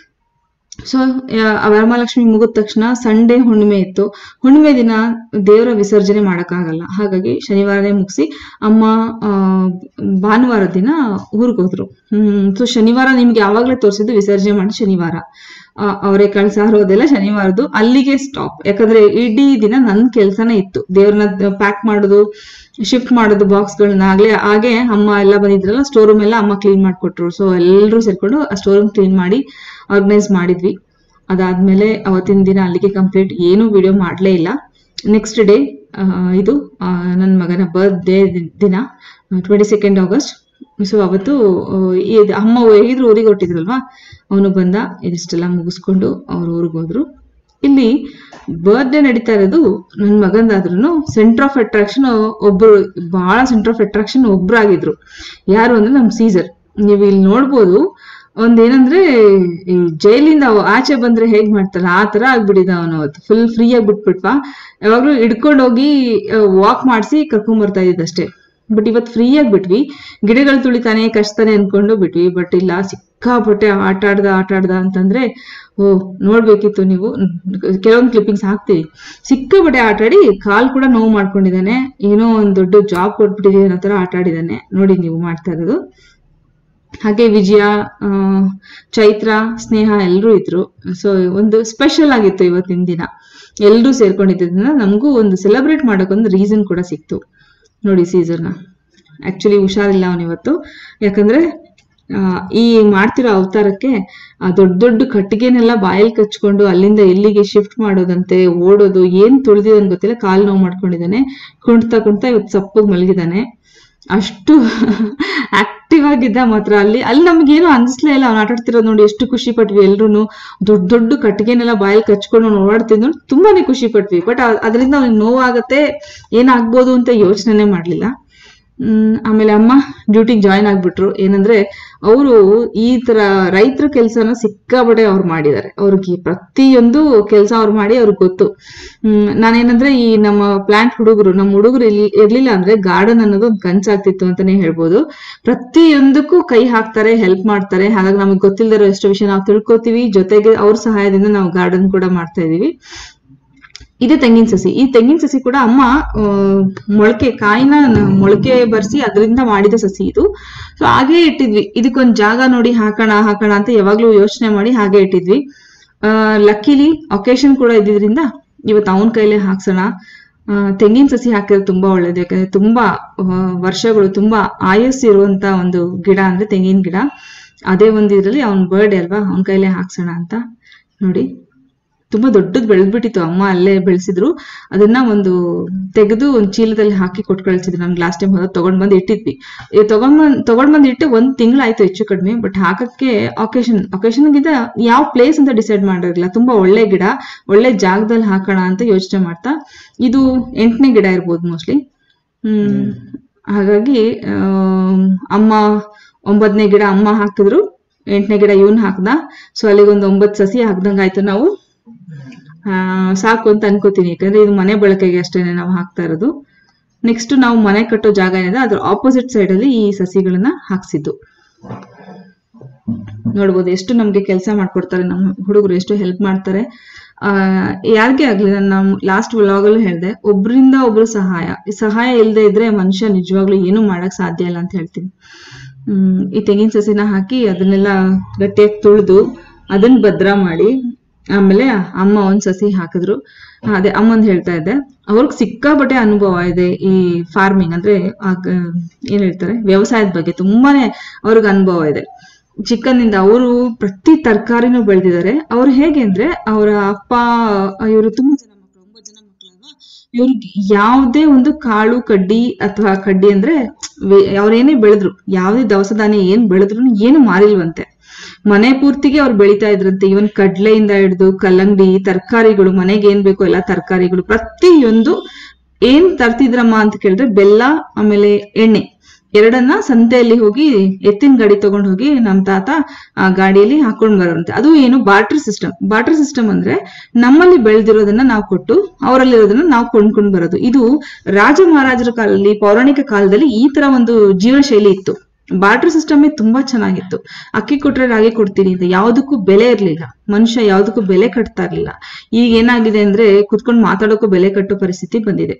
ಸೊ ವರಮಹಾಲಕ್ಷ್ಮಿ ಮುಗಿದ ತಕ್ಷಣ ಸಂಡೇ ಹುಣ್ಣಿಮೆ ಇತ್ತು ಹುಣ್ಣಿಮೆ ದಿನ ದೇವರ ವಿಸರ್ಜನೆ ಮಾಡೋಕ್ಕಾಗಲ್ಲ ಹಾಗಾಗಿ ಶನಿವಾರನೇ ಮುಗಿಸಿ ಅಮ್ಮ ಆ, ಭಾನುವಾರ ದಿನ ಊರಿಗೆ ಹೋದ್ರು ಹ್ಮ್ ಸೊ ಶನಿವಾರ ನಿಮ್ಗೆ ಯಾವಾಗಲೇ ತೋರಿಸಿದ್ದು ವಿಸರ್ಜನೆ ಮಾಡಿ ಶನಿವಾರ ಅವರೇ ಕಳ್ಸಾರೋದೆಲ್ಲ ಶನಿವಾರದ್ದು ಅಲ್ಲಿಗೆ ಸ್ಟಾಪ್ ಯಾಕಂದ್ರೆ ಇಡೀ ದಿನ ನನ್ನ ಕೆಲಸನೇ ಇತ್ತು ದೇವ್ರನ್ನ ಪ್ಯಾಕ್ ಮಾಡೋದು ಶಿಫ್ಟ್ ಮಾಡೋದು ಬಾಕ್ಸ್ಗಳನ್ನ ಆಗ್ಲೇ ಹಾಗೆ ಅಮ್ಮ ಎಲ್ಲ ಬಂದಿದ್ರಲ್ಲ ಸ್ಟೋರ್ ರೂಮ್ ಎಲ್ಲ ಅಮ್ಮ ಕ್ಲೀನ್ ಮಾಡಿಕೊಟ್ರು ಸೊ ಎಲ್ಲರೂ ಸೇರ್ಕೊಂಡು ಆ ಸ್ಟೋರ್ ರೂಮ್ ಕ್ಲೀನ್ ಮಾಡಿ ಆರ್ಗನೈಸ್ ಮಾಡಿದ್ವಿ ಅದಾದ್ಮೇಲೆ ಅವತ್ತಿನ ದಿನ ಅಲ್ಲಿಗೆ ಕಂಪ್ಲೀಟ್ ಏನೂ ವಿಡಿಯೋ ಮಾಡಲೇ ಇಲ್ಲ ನೆಕ್ಸ್ಟ್ ಡೇ ಇದು ನನ್ನ ಮಗನ ಬರ್ತ್ಡೇ ದಿನ ಟ್ವೆಂಟಿ ಸೆಕೆಂಡ್ ಆಗಸ್ಟ್ ಸೊ ಅವತ್ತು ಆ, ಇದ್- ಅಮ್ಮ ಹೇಗಿದ್ರು ಊರಿಗೆ ಹೊಟ್ಟಿದ್ರಲ್ವಾ ಅವನು ಬಂದ ಇದಿಷ್ಟೆಲ್ಲ ಮುಗಿಸ್ಕೊಂಡು ಅವ್ರ ಊರಿಗೆ ಹೋದ್ರು ಇಲ್ಲಿ ಬರ್ತ್ಡೇ ನಡೀತಾ ಇರೋದು ನನ್ನ ಮಗಂದಾದ್ರೂ ಸೆಂಟರ್ ಆಫ್ ಅಟ್ರಾಕ್ಷನ್ ಒಬ್ರು ಬಹಳ ಸೆಂಟರ್ ಆಫ್ ಅಟ್ರಾಕ್ಷನ್ ಒಬ್ರಾಗಿದ್ರು ಯಾರು ಅಂದ್ರೆ ನಮ್ ಸೀಸರ್ ನೀವು ಇಲ್ಲಿ ನೋಡ್ಬೋದು ಒಂದೇನಂದ್ರೆ ಈ ಜೈಲಿಂದ ಅವ ಆಚೆ ಬಂದ್ರೆ ಹೇಗ್ ಮಾಡ್ತಾರ ಆ ತರ ಆಗ್ಬಿಟ್ಟಿದ ಅವನು ಅವತ್ತು ಫುಲ್ ಫ್ರೀ ಆಗಿ ಬಿಟ್ಬಿಟ್ವಾ ಯಾವಾಗ್ಲೂ ಹಿಡ್ಕೊಂಡೋಗಿ ವಾಕ್ ಮಾಡಿಸಿ ಕರ್ಕೊಂಡ್ ಬರ್ತಾ ಇದ್ದಷ್ಟೇ ಬಟ್ ಇವತ್ತು ಫ್ರೀ ಆಗಿ ಬಿಟ್ವಿ ಗಿಡಗಳು ತುಳಿತಾನೆ ಕಚ್ತಾನೆ ಅನ್ಕೊಂಡು ಬಿಟ್ವಿ ಬಟ್ ಇಲ್ಲ ಸಿಕ್ಕಾಪಟ್ಟೆ ಆಟ ಆಡ್ದ ಆಟ ಆಡ್ದ ಅಂತಂದ್ರೆ ಓ ನೋಡ್ಬೇಕಿತ್ತು ನೀವು ಕೆಲವೊಂದು ಕ್ಲಿಪ್ಪಿಂಗ್ಸ್ ಹಾಕ್ತೀವಿ ಸಿಕ್ಕಾಪಟ್ಟೆ ಆಟ ಆಡಿ ಕಾಲ್ ಕೂಡ ನೋವು ಮಾಡ್ಕೊಂಡಿದ್ದಾನೆ ಏನೋ ಒಂದ್ ದೊಡ್ಡ ಜಾಬ್ ಕೊಟ್ಬಿಟ್ಟಿದೆ ಅನ್ನೋ ತರ ಆಟ ಆಡಿದಾನೆ ನೋಡಿ ನೀವು ಮಾಡ್ತಾ ಇರೋದು ಹಾಗೆ ವಿಜಯ ಆ, ಚೈತ್ರ ಸ್ನೇಹ ಎಲ್ಲರೂ ಇದ್ರು ಸೊ ಒಂದು ಸ್ಪೆಷಲ್ ಆಗಿತ್ತು ಇವತ್ತಿನ ದಿನ ಎಲ್ಲರೂ ಸೇರ್ಕೊಂಡಿದ್ದರಿಂದ ನಮಗೂ ಒಂದು ಸೆಲೆಬ್ರೇಟ್ ಮಾಡೋಕ್ಕೊಂದು ರೀಸನ್ ಕೂಡ ಸಿಕ್ತು ನೋಡಿ ಸೀಸರ್ನ ಆಕ್ಚುಲಿ ಹುಷಾರಿಲ್ಲ ಅವನಿವತ್ತು ಯಾಕಂದ್ರೆ ಆ, ಈ ಮಾಡ್ತಿರೋ ಅವತಾರಕ್ಕೆ ಆ ದೊಡ್ಡ ದೊಡ್ಡ ಕಟ್ಟಿಗೆನೆಲ್ಲ ಬಾಯಲ್ಲಿ ಕಚ್ಕೊಂಡು ಅಲ್ಲಿಂದ ಎಲ್ಲಿಗೆ ಶಿಫ್ಟ್ ಮಾಡೋದಂತೆ ಓಡೋದು ಏನ್ ತುಳಿದಿದನ್ ಗೊತ್ತಿಲ್ಲ ಕಾಲ್ ನೋವು ಮಾಡ್ಕೊಂಡಿದ್ದಾನೆ ಕುಣ್ತಾ ಕುಣ್ತಾ ಇವತ್ತು ಸಪ್ಪಗ್ ಮಲಗಿದಾನೆ ಅಷ್ಟು ಆಕ್ಟಿವ್ ಆಗಿದ್ದ ಮಾತ್ರ ಅಲ್ಲಿ ಅಲ್ಲಿ ನಮ್ಗೇನು ಅನ್ಸ್ಲೇ ಇಲ್ಲ ಅವ್ನು ಆಟಾಡ್ತಿರೋದು ನೋಡಿ ಎಷ್ಟು ಖುಷಿ ಪಟ್ವಿ ಎಲ್ರು ದೊಡ್ಡ ದೊಡ್ಡ ಕಟ್ಟಿಗೆನೆಲ್ಲ ಬಾಯಲ್ಲಿ ಕಚ್ಕೊಂಡು ಅವ್ನು ಓಡಾಡ್ತಿದ್ ನೋಡಿ ತುಂಬಾನೇ ಖುಷಿ ಪಟ್ವಿ ಬಟ್ ಅದರಿಂದ ಅವ್ನಿಗೆ ನೋವಾಗತ್ತೆ ಏನಾಗ್ಬೋದು ಅಂತ ಯೋಚನೆನೇ ಮಾಡ್ಲಿಲ್ಲ ಹ್ಮ್ ಆಮೇಲೆ ಅಮ್ಮ ಡ್ಯೂಟಿಗೆ ಜಾಯ್ನ್ ಆಗ್ಬಿಟ್ರು ಏನಂದ್ರೆ ಅವರು ಈ ತರ ರೈತರ ಕೆಲಸನ ಸಿಕ್ಕಾಬಡೆ ಅವ್ರು ಮಾಡಿದ್ದಾರೆ ಅವ್ರಿಗೆ ಪ್ರತಿಯೊಂದು ಕೆಲಸ ಅವ್ರು ಮಾಡಿ ಅವ್ರಿಗೆ ಗೊತ್ತು ಹ್ಮ್ ನಾನೇನಂದ್ರೆ ಈ ನಮ್ಮ ಪ್ಲಾಂಟ್ ಹುಡುಗರು ನಮ್ಮ ಹುಡುಗರು ಇಲ್ಲಿ ಇರ್ಲಿಲ್ಲ ಅಂದ್ರೆ ಗಾರ್ಡನ್ ಅನ್ನೋದು ಒಂದು ಕನ್ಸಾಗ್ತಿತ್ತು ಅಂತಾನೆ ಹೇಳ್ಬೋದು ಪ್ರತಿಯೊಂದಕ್ಕೂ ಕೈ ಹಾಕ್ತಾರೆ ಹೆಲ್ಪ್ ಮಾಡ್ತಾರೆ ಹಾಗಾಗಿ ನಮಗೆ ಗೊತ್ತಿಲ್ಲದಿರೋ ಎಷ್ಟು ವಿಷಯ ನಾವು ತಿಳ್ಕೊತೀವಿ ಜೊತೆಗೆ ಅವ್ರ ಸಹಾಯದಿಂದ ನಾವು ಗಾರ್ಡನ್ ಕೂಡ ಮಾಡ್ತಾ ಇದೀವಿ ಇದೆ ತೆಂಗಿನ ಸಸಿ ಈ ತೆಂಗಿನ ಸಸಿ ಕೂಡ ಅಮ್ಮ ಆ, ಮೊಳಕೆ ಕಾಯಿನ ನ- ಮೊಳಕೆ ಬರ್ಸಿ ಅದರಿಂದ ಮಾಡಿದ ಸಸಿ ಇದು ಸೊ ಹಾಗೆ ಇಟ್ಟಿದ್ವಿ ಇದಕ್ಕೊಂದ್ ಜಾಗ ನೋಡಿ ಹಾಕೋಣ ಹಾಕೋಣ ಅಂತ ಯಾವಾಗ್ಲೂ ಯೋಚನೆ ಮಾಡಿ ಹಾಗೆ ಇಟ್ಟಿದ್ವಿ ಲಕ್ಕಿಲಿ ಒಕೇಶನ್ ಕೂಡ ಇದ್ದಿದ್ರಿಂದ ಇವತ್ತು ಅವನ ಕೈಲೇ ಹಾಕ್ಸೋಣ ಆ, ತೆಂಗಿನ ಸಸಿ ಹಾಕಿದ್ರೆ ತುಂಬಾ ಒಳ್ಳೇದು ಯಾಕಂದ್ರೆ ತುಂಬಾ ಆ, ವರ್ಷಗಳು ತುಂಬಾ ಆಯಸ್ಸು ಇರುವಂತ ಒಂದು ಗಿಡ ಅಂದ್ರೆ ತೆಂಗಿನ ಗಿಡ ಅದೇ ಒಂದು ಇದ್ರಲ್ಲಿ ಅವ್ನ ಬರ್ಡೇ ಅಲ್ವಾ ಅವನ ಕೈಲೇ ಹಾಕ್ಸೋಣ ಅಂತ ನೋಡಿ ತುಂಬಾ ದೊಡ್ಡದ್ ಬೆಳೆದ್ಬಿಟ್ಟಿತ್ತು ಅಮ್ಮ ಅಲ್ಲೇ ಬೆಳೆಸಿದ್ರು ಅದನ್ನ ಒಂದು ತೆಗೆದು ಒಂದು ಚೀಲದಲ್ಲಿ ಹಾಕಿ ಕೊಟ್ಟು ಕಳ್ಸಿದ್ರು ನಮ್ಗೆ ಲಾಸ್ಟ್ ಟೈಮ್ ಹೋದಾಗ ತಗೊಂಡ್ ಬಂದು ಇಟ್ಟಿದ್ವಿ ಈ ತಗೊಂಡ್ ಬಂದ್ ತಗೊಂಡ್ ಬಂದ್ ಇಟ್ಟು ಒಂದ್ ತಿಂಗಳಾಯ್ತು ಹೆಚ್ಚು ಕಡಿಮೆ ಬಟ್ ಹಾಕಕ್ಕೆ ಒಕೇಶನ್ ಒಕೇಶನ್ ಗಿಡ ಯಾವ ಪ್ಲೇಸ್ ಅಂತ ಡಿಸೈಡ್ ಮಾಡಿರಲಿಲ್ಲ ತುಂಬಾ ಒಳ್ಳೆ ಗಿಡ ಒಳ್ಳೆ ಜಾಗದಲ್ಲಿ ಹಾಕೋಣ ಅಂತ ಯೋಚನೆ ಮಾಡ್ತಾ ಇದು ಎಂಟನೇ ಗಿಡ ಇರ್ಬೋದು ಮೋಸ್ಟ್ಲಿ ಹ್ಮ್ ಹಾಗಾಗಿ ಆಮ್, ಅಮ್ಮ ಒಂಬತ್ತನೇ ಗಿಡ ಅಮ್ಮ ಹಾಕಿದ್ರು ಎಂಟನೇ ಗಿಡ ಇವನ್ ಹಾಕ್ದ ಸೊ ಅಲ್ಲಿಗೊಂದು ಒಂಬತ್ತು ಸಸಿ ಹಾಕ್ದಂಗ್ ಆಯ್ತು ನಾವು ಆ, ಸಾಕು ಅಂತ ಅನ್ಕೋತೀನಿ ಯಾಕಂದ್ರೆ ಇದು ಮನೆ ಬಳಕೆಗೆ ಅಷ್ಟೇನೆ ನಾವು ಹಾಕ್ತಾ ಇರೋದು ನೆಕ್ಸ್ಟ್ ನಾವು ಮನೆ ಕಟ್ಟೋ ಜಾಗ ಏನಿದೆ ಅದ್ರ ಆಪೋಸಿಟ್ ಸೈಡ್ ಅಲ್ಲಿ ಈ ಸಸಿಗಳನ್ನ ಹಾಕ್ಸಿದ್ದು ನೋಡ್ಬೋದು ಎಷ್ಟು ನಮ್ಗೆ ಕೆಲಸ ಮಾಡ್ಕೊಡ್ತಾರೆ ನಮ್ಮ ಹುಡುಗರು ಎಷ್ಟು ಹೆಲ್ಪ್ ಮಾಡ್ತಾರೆ ಆ ಯಾರಿಗೇ ಆಗ್ಲಿ ನಾನು ನಮ್ ಲಾಸ್ಟ್ ವ್ಲಾಗಲ್ಲೂ ಹೇಳ್ದೆ ಒಬ್ರಿಂದ ಒಬ್ರು ಸಹಾಯ ಈ ಸಹಾಯ ಇಲ್ಲದೆ ಇದ್ರೆ ಮನುಷ್ಯ ನಿಜವಾಗ್ಲೂ ಏನು ಮಾಡಕ್ ಸಾಧ್ಯ ಇಲ್ಲ ಅಂತ ಹೇಳ್ತೀನಿ ಹ್ಮ್ ಈ ತೆಂಗಿನ ಸಸಿನ ಹಾಕಿ ಅದನ್ನೆಲ್ಲ ಗಟ್ಟಿಯಾಗಿ ತುಳಿದು ಅದನ್ನ ಭದ್ರ ಮಾಡಿ ಆಮೇಲೆ ಅಮ್ಮ ಒಂದ್ ಸಸಿ ಹಾಕಿದ್ರು ಅದೇ ಅಮ್ಮಂದ್ ಹೇಳ್ತಾ ಇದ್ದೆ ಅವ್ರಿಗೆ ಸಿಕ್ಕಾಪಟ್ಟೆ ಅನುಭವ ಇದೆ ಈ ಫಾರ್ಮಿಂಗ್ ಅಂದ್ರೆ ಆಗ- ಏನ್ ಹೇಳ್ತಾರೆ ವ್ಯವಸಾಯದ ಬಗ್ಗೆ ತುಂಬಾನೇ ಅವ್ರಿಗೆ ಅನುಭವ ಇದೆ ಚಿಕ್ಕಂದಿಂದ ಅವರು ಪ್ರತಿ ತರಕಾರಿನೂ ಬೆಳೆದಿದ್ದಾರೆ ಅವ್ರು ಹೇಗೆ ಅಂದ್ರೆ ಅವರ ಅಪ್ಪ ಇವರು ತುಂಬಾ ಜನ ಮಕ್ಕಳು ಒಂಬತ್ತು ಜನ ಮಕ್ಕಳಲ್ವಾ ಇವ್ರಿಗೆ ಯಾವುದೇ ಒಂದು ಕಾಳು ಕಡ್ಡಿ ಅಥವಾ ಕಡ್ಡಿ ಅಂದ್ರೆ ವೇ- ಅವ್ರೇನೇ ಬೆಳೆದ್ರು ಯಾವುದೇ ದವಸ ಧಾನ್ಯ ಏನ್ ಬೆಳೆದ್ರು ಏನು ಮಾರಿಲ್ವಂತೆ ಮನೆ ಪೂರ್ತಿಗೆ ಅವ್ರು ಬೆಳಿತಾ ಇದ್ರಂತೆ ಇವನ್ ಕಡ್ಲೆಯಿಂದ ಹಿಡಿದು ಕಲ್ಲಂಗಡಿ ತರಕಾರಿಗಳು ಮನೆಗೆ ಏನ್ ಬೇಕೋ ಎಲ್ಲ ತರಕಾರಿಗಳು ಪ್ರತಿಯೊಂದು ಏನ್ ತರ್ತಿದ್ರಮ್ಮ ಅಂತ ಕೇಳಿದ್ರೆ ಬೆಲ್ಲ ಆಮೇಲೆ ಎಣ್ಣೆ ಎರಡನ್ನ ಸಂತೆಯಲ್ಲಿ ಹೋಗಿ ಎತ್ತಿನ ಗಾಡಿ ತಗೊಂಡ್ ಹೋಗಿ ನಮ್ ತಾತ ಆ ಗಾಡಿಯಲ್ಲಿ ಹಾಕೊಂಡ್ ಬರೋರಂತೆ ಅದು ಏನು ಬಾರ್ಟರ್ ಸಿಸ್ಟಮ್ ಬಾರ್ಟರ್ ಸಿಸ್ಟಮ್ ಅಂದ್ರೆ ನಮ್ಮಲ್ಲಿ ಬೆಳೆದಿರೋದನ್ನ ನಾವು ಕೊಟ್ಟು ಅವರಲ್ಲಿರೋದನ್ನ ನಾವು ಕೊಂಡ್ಕೊಂಡ್ ಬರೋದು ಇದು ರಾಜ ಮಹಾರಾಜರ ಕಾಲದಲ್ಲಿ ಪೌರಾಣಿಕ ಕಾಲದಲ್ಲಿ ಈ ತರ ಒಂದು ಜೀವನ ಶೈಲಿ ಇತ್ತು ಬಾರ್ಟರ್ ಸಿಸ್ಟಮ್ ತುಂಬಾ ಚೆನ್ನಾಗಿತ್ತು ಅಕ್ಕಿ ಕೊಟ್ರೆ ರಾಗಿ ಕೊಡ್ತೀನಿ ಅಂತ ಯಾವ್ದಕ್ಕೂ ಬೆಲೆ ಇರ್ಲಿಲ್ಲ ಮನುಷ್ಯ ಯಾವ್ದಕ್ಕೂ ಬೆಲೆ ಕಟ್ತಾ ಇರ್ಲಿಲ್ಲ ಈಗ ಏನಾಗಿದೆ ಅಂದ್ರೆ ಕುತ್ಕೊಂಡು ಮಾತಾಡೋಕ್ಕೂ ಬೆಲೆ ಕಟ್ಟೋ ಪರಿಸ್ಥಿತಿ ಬಂದಿದೆ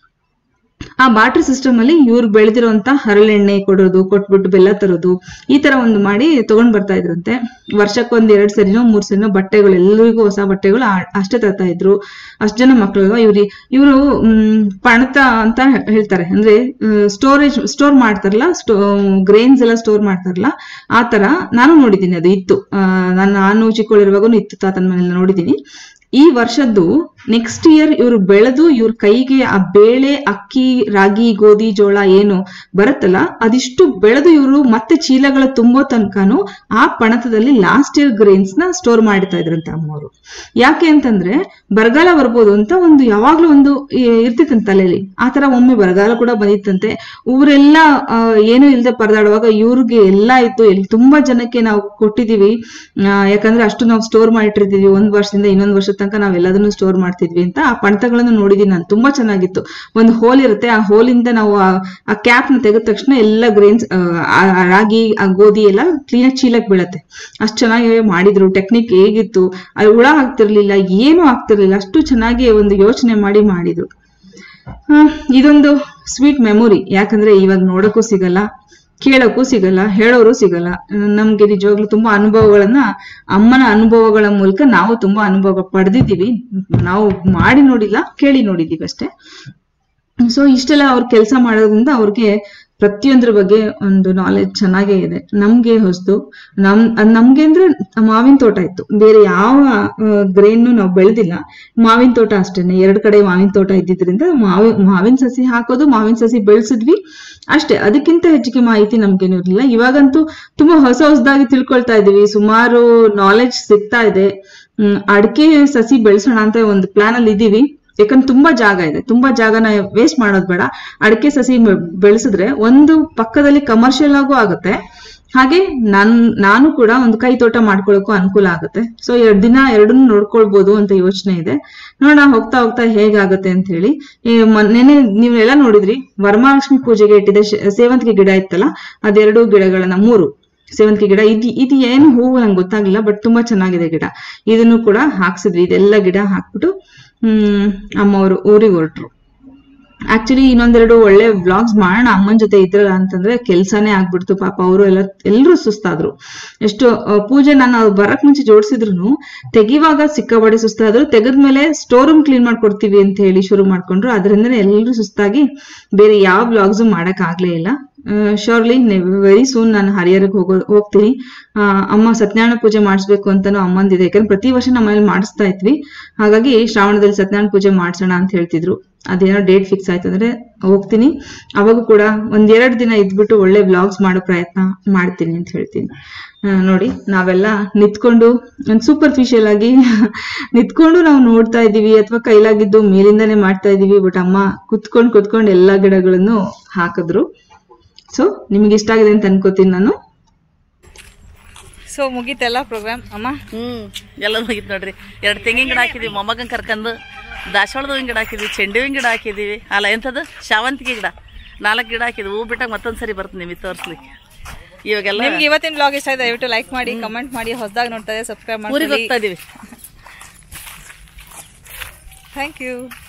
ಆ ಬಾರ್ಟರ್ ಸಿಸ್ಟಮ್ ಅಲ್ಲಿ ಇವ್ರು ಬೆಳೆದಿರುವಂತ ಹರಳೆಣ್ಣೆ ಕೊಡೋದು ಕೊಟ್ಬಿಟ್ಟು ಬೆಲ್ಲ ತರೋದು ಈ ತರ ಒಂದು ಮಾಡಿ ತಗೊಂಡ್ ಬರ್ತಾ ಇದ್ರಂತೆ ವರ್ಷಕ್ಕೊಂದ್ ಎರಡ್ ಸರಿನೋ ಮೂರ್ ಸರಿನೋ ಬಟ್ಟೆಗಳು ಎಲ್ಲರಿಗೂ ಹೊಸ ಬಟ್ಟೆಗಳು ಆ- ಅಷ್ಟೇ ತರ್ತಾ ಇದ್ರು ಅಷ್ಟ್ ಜನ ಮಕ್ಕಳು ಇವ್ರಿ ಇವರು ಹ್ಮ್ ಪಣತ ಅಂತ ಹೇಳ್ತಾರೆ ಅಂದ್ರೆ ಸ್ಟೋರೇಜ್ ಸ್ಟೋರ್ ಮಾಡ್ತಾರಲ್ಲ ಸ್ಟೋ ಗ್ರೇನ್ಸ್ ಎಲ್ಲ ಸ್ಟೋರ್ ಮಾಡ್ತಾರಲ್ಲ ಆ ತರ ನಾನು ನೋಡಿದ್ದೀನಿ ಅದು ಇತ್ತು ಆ, ನಾನು ನಾನು ಚಿಕ್ಕವಳಿರುವಾಗೂ ಇತ್ತು ತಾತನ ಮನೇಲಿ ನೋಡಿದ್ದೀನಿ ಈ ವರ್ಷದ್ದು ನೆಕ್ಸ್ಟ್ ಇಯರ್ ಇವ್ರು ಬೆಳೆದು ಇವ್ರ ಕೈಗೆ ಆ ಬೇಳೆ ಅಕ್ಕಿ ರಾಗಿ ಗೋಧಿ ಜೋಳ ಏನು ಬರುತ್ತಲ್ಲ ಅದಿಷ್ಟು ಬೆಳೆದು ಇವರು ಮತ್ತೆ ಚೀಲಗಳ ತುಂಬೋ ತನಕನು ಆ ಪಣತದಲ್ಲಿ ಲಾಸ್ಟ್ ಇಯರ್ ಗ್ರೇನ್ಸ್ ನ ಸ್ಟೋರ್ ಮಾಡ್ತಾ ಇದ್ರಂತೆ ಅಮ್ಮವರು ಯಾಕೆ ಅಂತಂದ್ರೆ ಬರಗಾಲ ಬರ್ಬೋದು ಅಂತ ಒಂದು ಯಾವಾಗ್ಲೂ ಒಂದು ಇ- ಇರ್ತಿತ್ತಂತೆ ತಲೆಯಲ್ಲಿ ಆ ತರ ಒಮ್ಮೆ ಬರಗಾಲ ಕೂಡ ಬಂದಿತ್ತಂತೆ ಊರೆಲ್ಲ ಆ, ಏನೂ ಇಲ್ಲದೆ ಪರದಾಡುವಾಗ ಇವ್ರಿಗೆ ಎಲ್ಲ ಇತ್ತು ಎಲ್ ತುಂಬಾ ಜನಕ್ಕೆ ನಾವು ಕೊಟ್ಟಿದೀವಿ ಆ, ಯಾಕಂದ್ರೆ ಅಷ್ಟು ನಾವು ಸ್ಟೋರ್ ಮಾಡಿಟ್ಟಿರ್ತೀವಿ ಒಂದ್ ವರ್ಷದಿಂದ ಇನ್ನೊಂದ್ ವರ್ಷದ ತನಕ ನಾವ್ ಎಲ್ಲದನ್ನು ಸ್ಟೋರ್ ಮಾಡ್ತಿದ್ವಿ ಅಂತ ಆ ಪಣತಗಳನ್ನು ನೋಡಿದೀನಿ ನಾನು ತುಂಬಾ ಚೆನ್ನಾಗಿತ್ತು ಒಂದು ಹೋಲ್ ಇರುತ್ತೆ ಆ ಹೋಲಿಂದ ನಾವು ಆ- ಆ ಕ್ಯಾಪ್ ನ ತೆಗೆದ ತಕ್ಷಣ ಎಲ್ಲ ಗ್ರೇನ್ಸ್ ರಾಗಿ ಆ ಗೋಧಿ ಎಲ್ಲ ಕ್ಲೀನಾಗಿ ಚೀಲಕ್ ಬೀಳತ್ತೆ ಅಷ್ಟು ಚೆನ್ನಾಗಿ ಮಾಡಿದ್ರು ಟೆಕ್ನಿಕ್ ಹೇಗಿತ್ತು ಅದು ಹುಳ ಆಗ್ತಿರ್ಲಿಲ್ಲ ಏನು ಆಗ್ತಿರ್ಲಿಲ್ಲ ಅಷ್ಟು ಚೆನ್ನಾಗಿ ಒಂದು ಯೋಚನೆ ಮಾಡಿ ಮಾಡಿದ್ರು ಆ, ಇದೊಂದು ಸ್ವೀಟ್ ಮೆಮೊರಿ ಯಾಕಂದ್ರೆ ಇವಾಗ ನೋಡಕ್ಕೂ ಸಿಗಲ್ಲ ಕೇಳಕ್ಕೂ ಸಿಗಲ್ಲ ಹೇಳೋರು ಸಿಗಲ್ಲ ನಮ್ಗೆ ನಿಜವಾಗ್ಲೂ ತುಂಬಾ ಅನುಭವಗಳನ್ನ ಅಮ್ಮನ ಅನುಭವಗಳ ಮೂಲಕ ನಾವು ತುಂಬಾ ಅನುಭವ ಪಡೆದಿದ್ದೀವಿ ನಾವು ಮಾಡಿ ನೋಡಿಲ್ಲ ಕೇಳಿ ನೋಡಿದೀವಿ ಅಷ್ಟೇ ಸೊ ಇಷ್ಟೆಲ್ಲ ಅವ್ರ ಕೆಲಸ ಮಾಡೋದ್ರಿಂದ ಅವ್ರಿಗೆ ಪ್ರತಿಯೊಂದ್ರ ಬಗ್ಗೆ ಒಂದು ನಾಲೆಜ್ ಚೆನ್ನಾಗೇ ಇದೆ ನಮ್ಗೆ ಹೊಸ್ತು ನಮ್ ಅದ್ ನಮ್ಗೆ ಅಂದ್ರೆ ಮಾವಿನ ತೋಟ ಇತ್ತು ಬೇರೆ ಯಾವ ಗ್ರೇನ್ ನಾವು ಬೆಳೆದಿಲ್ಲ ಮಾವಿನ ತೋಟ ಅಷ್ಟೇನೆ ಎರಡ್ ಕಡೆ ಮಾವಿನ ತೋಟ ಇದ್ದಿದ್ರಿಂದ ಮಾವಿ ಮಾವಿನ ಸಸಿ ಹಾಕೋದು ಮಾವಿನ ಸಸಿ ಬೆಳೆಸಿದ್ವಿ ಅಷ್ಟೇ ಅದಕ್ಕಿಂತ ಹೆಚ್ಚಿಗೆ ಮಾಹಿತಿ ನಮ್ಗೇನು ಇರ್ಲಿಲ್ಲ ಇವಾಗಂತೂ ತುಂಬಾ ಹೊಸ ಹೊಸದಾಗಿ ತಿಳ್ಕೊಳ್ತಾ ಇದೀವಿ ಸುಮಾರು ನಾಲೆಜ್ ಸಿಗ್ತಾ ಇದೆ ಹ್ಮ್ ಅಡಿಕೆ ಸಸಿ ಬೆಳೆಸೋಣ ಅಂತ ಒಂದು ಪ್ಲಾನ್ ಅಲ್ಲಿ ಇದೀವಿ ಯಾಕಂದ್ರೆ ತುಂಬಾ ಜಾಗ ಇದೆ ತುಂಬಾ ಜಾಗನ ವೇಸ್ಟ್ ಮಾಡೋದ್ ಬೇಡ ಅಡಿಕೆ ಸಸಿ ಮೆ- ಬೆಳೆಸಿದ್ರೆ ಒಂದು ಪಕ್ಕದಲ್ಲಿ ಕಮರ್ಷಿಯಲ್ ಆಗು ಆಗುತ್ತೆ ಹಾಗೆ ನಾನ್ ನಾನು ಕೂಡ ಒಂದು ಕೈ ತೋಟ ಮಾಡ್ಕೊಳ್ಳೋಕ್ಕೂ ಅನುಕೂಲ ಆಗುತ್ತೆ ಸೊ ಎರಡ್ ದಿನ ಎರಡನ್ನೂ ನೋಡ್ಕೊಳ್ಬೋದು ಅಂತ ಯೋಚನೆ ಇದೆ ನೋಡೋಣ ಹೋಗ್ತಾ ಹೋಗ್ತಾ ಹೇಗಾಗುತ್ತೆ ಅಂತ ಹೇಳಿ ಈ ಮೊನ್ನೆನೆ ನೀವೆಲ್ಲ ನೋಡಿದ್ರಿ ವರಮಹಾಲಕ್ಷ್ಮಿ ಪೂಜೆಗೆ ಇಟ್ಟಿದ್ದ ಶೇ- ಸೇವಂತಿಗೆ ಗಿಡ ಇತ್ತಲ್ಲ ಅದೆರಡು ಗಿಡಗಳನ್ನ ಮೂರು ಸೇವಂತಿಗೆ ಗಿಡ ಇದು ಇದು ಏನು ಹೂವು ನಂಗೆ ಗೊತ್ತಾಗ್ಲಿಲ್ಲ ಬಟ್ ತುಂಬಾ ಚೆನ್ನಾಗಿದೆ ಗಿಡ ಇದನ್ನು ಕೂಡ ಹಾಕ್ಸಿದ್ವಿ ಇದೆಲ್ಲ ಗಿಡ ಹಾಕ್ಬಿಟ್ಟು ಹ್ಮ್ ಅಮ್ಮವರು ಊರಿಗೆ ಹೊರಟ್ರು ಆಕ್ಚುಲಿ ಇನ್ನೊಂದೆರಡು ಒಳ್ಳೆ ವ್ಲಾಗ್ಸ್ ಮಾಡೋಣ ಅಮ್ಮನ ಜೊತೆ ಇದ್ರಲ್ಲ ಅಂತಂದ್ರೆ ಕೆಲ್ಸಾನೇ ಆಗ್ಬಿಡ್ತು ಪಾಪ ಅವರು ಎಲ್ಲ ಎಲ್ರು ಸುಸ್ತಾದ್ರು ಎಷ್ಟು ಆ, ಪೂಜೆ ನಾನು ಅವ್ರು ಬರಕ್ ಮುಂಚೆ ಜೋಡಿಸಿದ್ರು ತೆಗಿವಾಗ ಸಿಕ್ಕಾಬಡಿ ಸುಸ್ತಾದ್ರು ತೆಗೆದ್ಮೇಲೆ ಸ್ಟೋರ್ ರೂಮ್ ಕ್ಲೀನ್ ಮಾಡ್ಕೊಡ್ತೀವಿ ಅಂತ ಹೇಳಿ ಶುರು ಮಾಡ್ಕೊಂಡ್ರು ಅದರಿಂದನೇ ಎಲ್ಲರೂ ಸುಸ್ತಾಗಿ ಬೇರೆ ಯಾವ ವ್ಲಾಗ್ಸು ಮಾಡಕ್ ಆಗ್ಲೇ ಇಲ್ಲ ಶೋರ್ಲಿ ವೆರಿ ಸೂನ್ ನಾನು ಹರಿಹರಕ್ಕೆ ಹೋಗೋ ಹೋಗ್ತೀನಿ ಆ, ಅಮ್ಮ ಸತ್ಯನಾರಾಯಣ ಪೂಜೆ ಮಾಡಿಸ್ಬೇಕು ಅಂತಾನು ಅಮ್ಮಂದಿದೆ ಯಾಕಂದ್ರೆ ಪ್ರತಿ ವರ್ಷ ನಮ್ಮ ಮನೇಲಿ ಮಾಡಿಸ್ತಾ ಇದ್ವಿ ಹಾಗಾಗಿ ಶ್ರಾವಣದಲ್ಲಿ ಸತ್ಯನಾರಾಯಣ ಪೂಜೆ ಮಾಡ್ಸೋಣ ಅಂತ ಹೇಳ್ತಿದ್ರು ಅದೇನೋ ಡೇಟ್ ಫಿಕ್ಸ್ ಆಯ್ತು ಅಂದ್ರೆ ಹೋಗ್ತೀನಿ ಅವಾಗೂ ಕೂಡ ಒಂದೆರಡು ದಿನ ಇದ್ಬಿಟ್ಟು ಒಳ್ಳೆ ವ್ಲಾಗ್ಸ್ ಮಾಡೋ ಪ್ರಯತ್ನ ಮಾಡ್ತೀನಿ ಅಂತ ಹೇಳ್ತೀನಿ ಆ, ನೋಡಿ ನಾವೆಲ್ಲ ನಿಂತ್ಕೊಂಡು ಒಂದು ಸೂಪರ್ಫಿಷಿಯಲ್ ಆಗಿ ನಿಂತ್ಕೊಂಡು ನಾವು ನೋಡ್ತಾ ಇದೀವಿ ಅಥವಾ ಕೈಲಾಗಿದ್ದು ಮೇಲಿಂದಾನೇ ಮಾಡ್ತಾ ಇದೀವಿ ಬಟ್ ಅಮ್ಮ ಕುತ್ಕೊಂಡು ಕುತ್ಕೊಂಡು ಎಲ್ಲಾ ಗಿಡಗಳನ್ನು ಹಾಕಿದ್ರು ಸೊ ನಿಮ್ಗೆ ಇಷ್ಟ ಆಗಿದೆ ಅಂತ ಅನ್ಕೋತೀನಿ ನಾನು ಸೊ ಮುಗೀತೆಲ್ಲ ಪ್ರೋಗ್ರಾಮ್ ಅಮ್ಮ ಹ್ಮ್ ಎಲ್ಲ ಮುಗಿತ್ ನೋಡ್ರಿ ಎರಡು ತೆಂಗಿನ ಗಿಡ ಹಾಕಿದೀವಿ ಮೊಮ್ಮಗನ್ ಕರ್ಕೊಂಡು ದಾಸವಾಳದ ಹೂವಿನ ಗಿಡ ಹಾಕಿದ್ವಿ ಚೆಂಡು ಹೂವಿನ ಗಿಡ ಹಾಕಿದೀವಿ ಅಲ್ಲ ಎಂಥದ್ದು ಶಾವಂತಿಗೆ ಗಿಡ ನಾಲ್ಕು ಗಿಡ ಹಾಕಿದ್ವಿ ಹೂ ಬಿಟ್ಟಾಗ ಮತ್ತೊಂದ್ ಸರಿ ಬರ್ತೀನಿ ನಿಮಗೆ ತೋರಿಸ್ಲಿಕ್ಕೆ ಇವಾಗೆಲ್ಲ ನಿಮ್ಗೆ ಇವತ್ತಿನ ಬ್ಲಾಗ್ ಇಷ್ಟ ಆಯ್ತು ದಯವಿಟ್ಟು ಲೈಕ್ ಮಾಡಿ ಕಮೆಂಟ್ ಮಾಡಿ ಹೊಸದಾಗಿ ನೋಡ್ತಾ ಇದ್ರೆ ಸಬ್ಸ್ಕ್ರೈಬ್ ಊರಿಗೆ ಮಾಡಿ ಹೋಗ್ತಾ ಇದೀವಿ ಥ್ಯಾಂಕ್ ಯು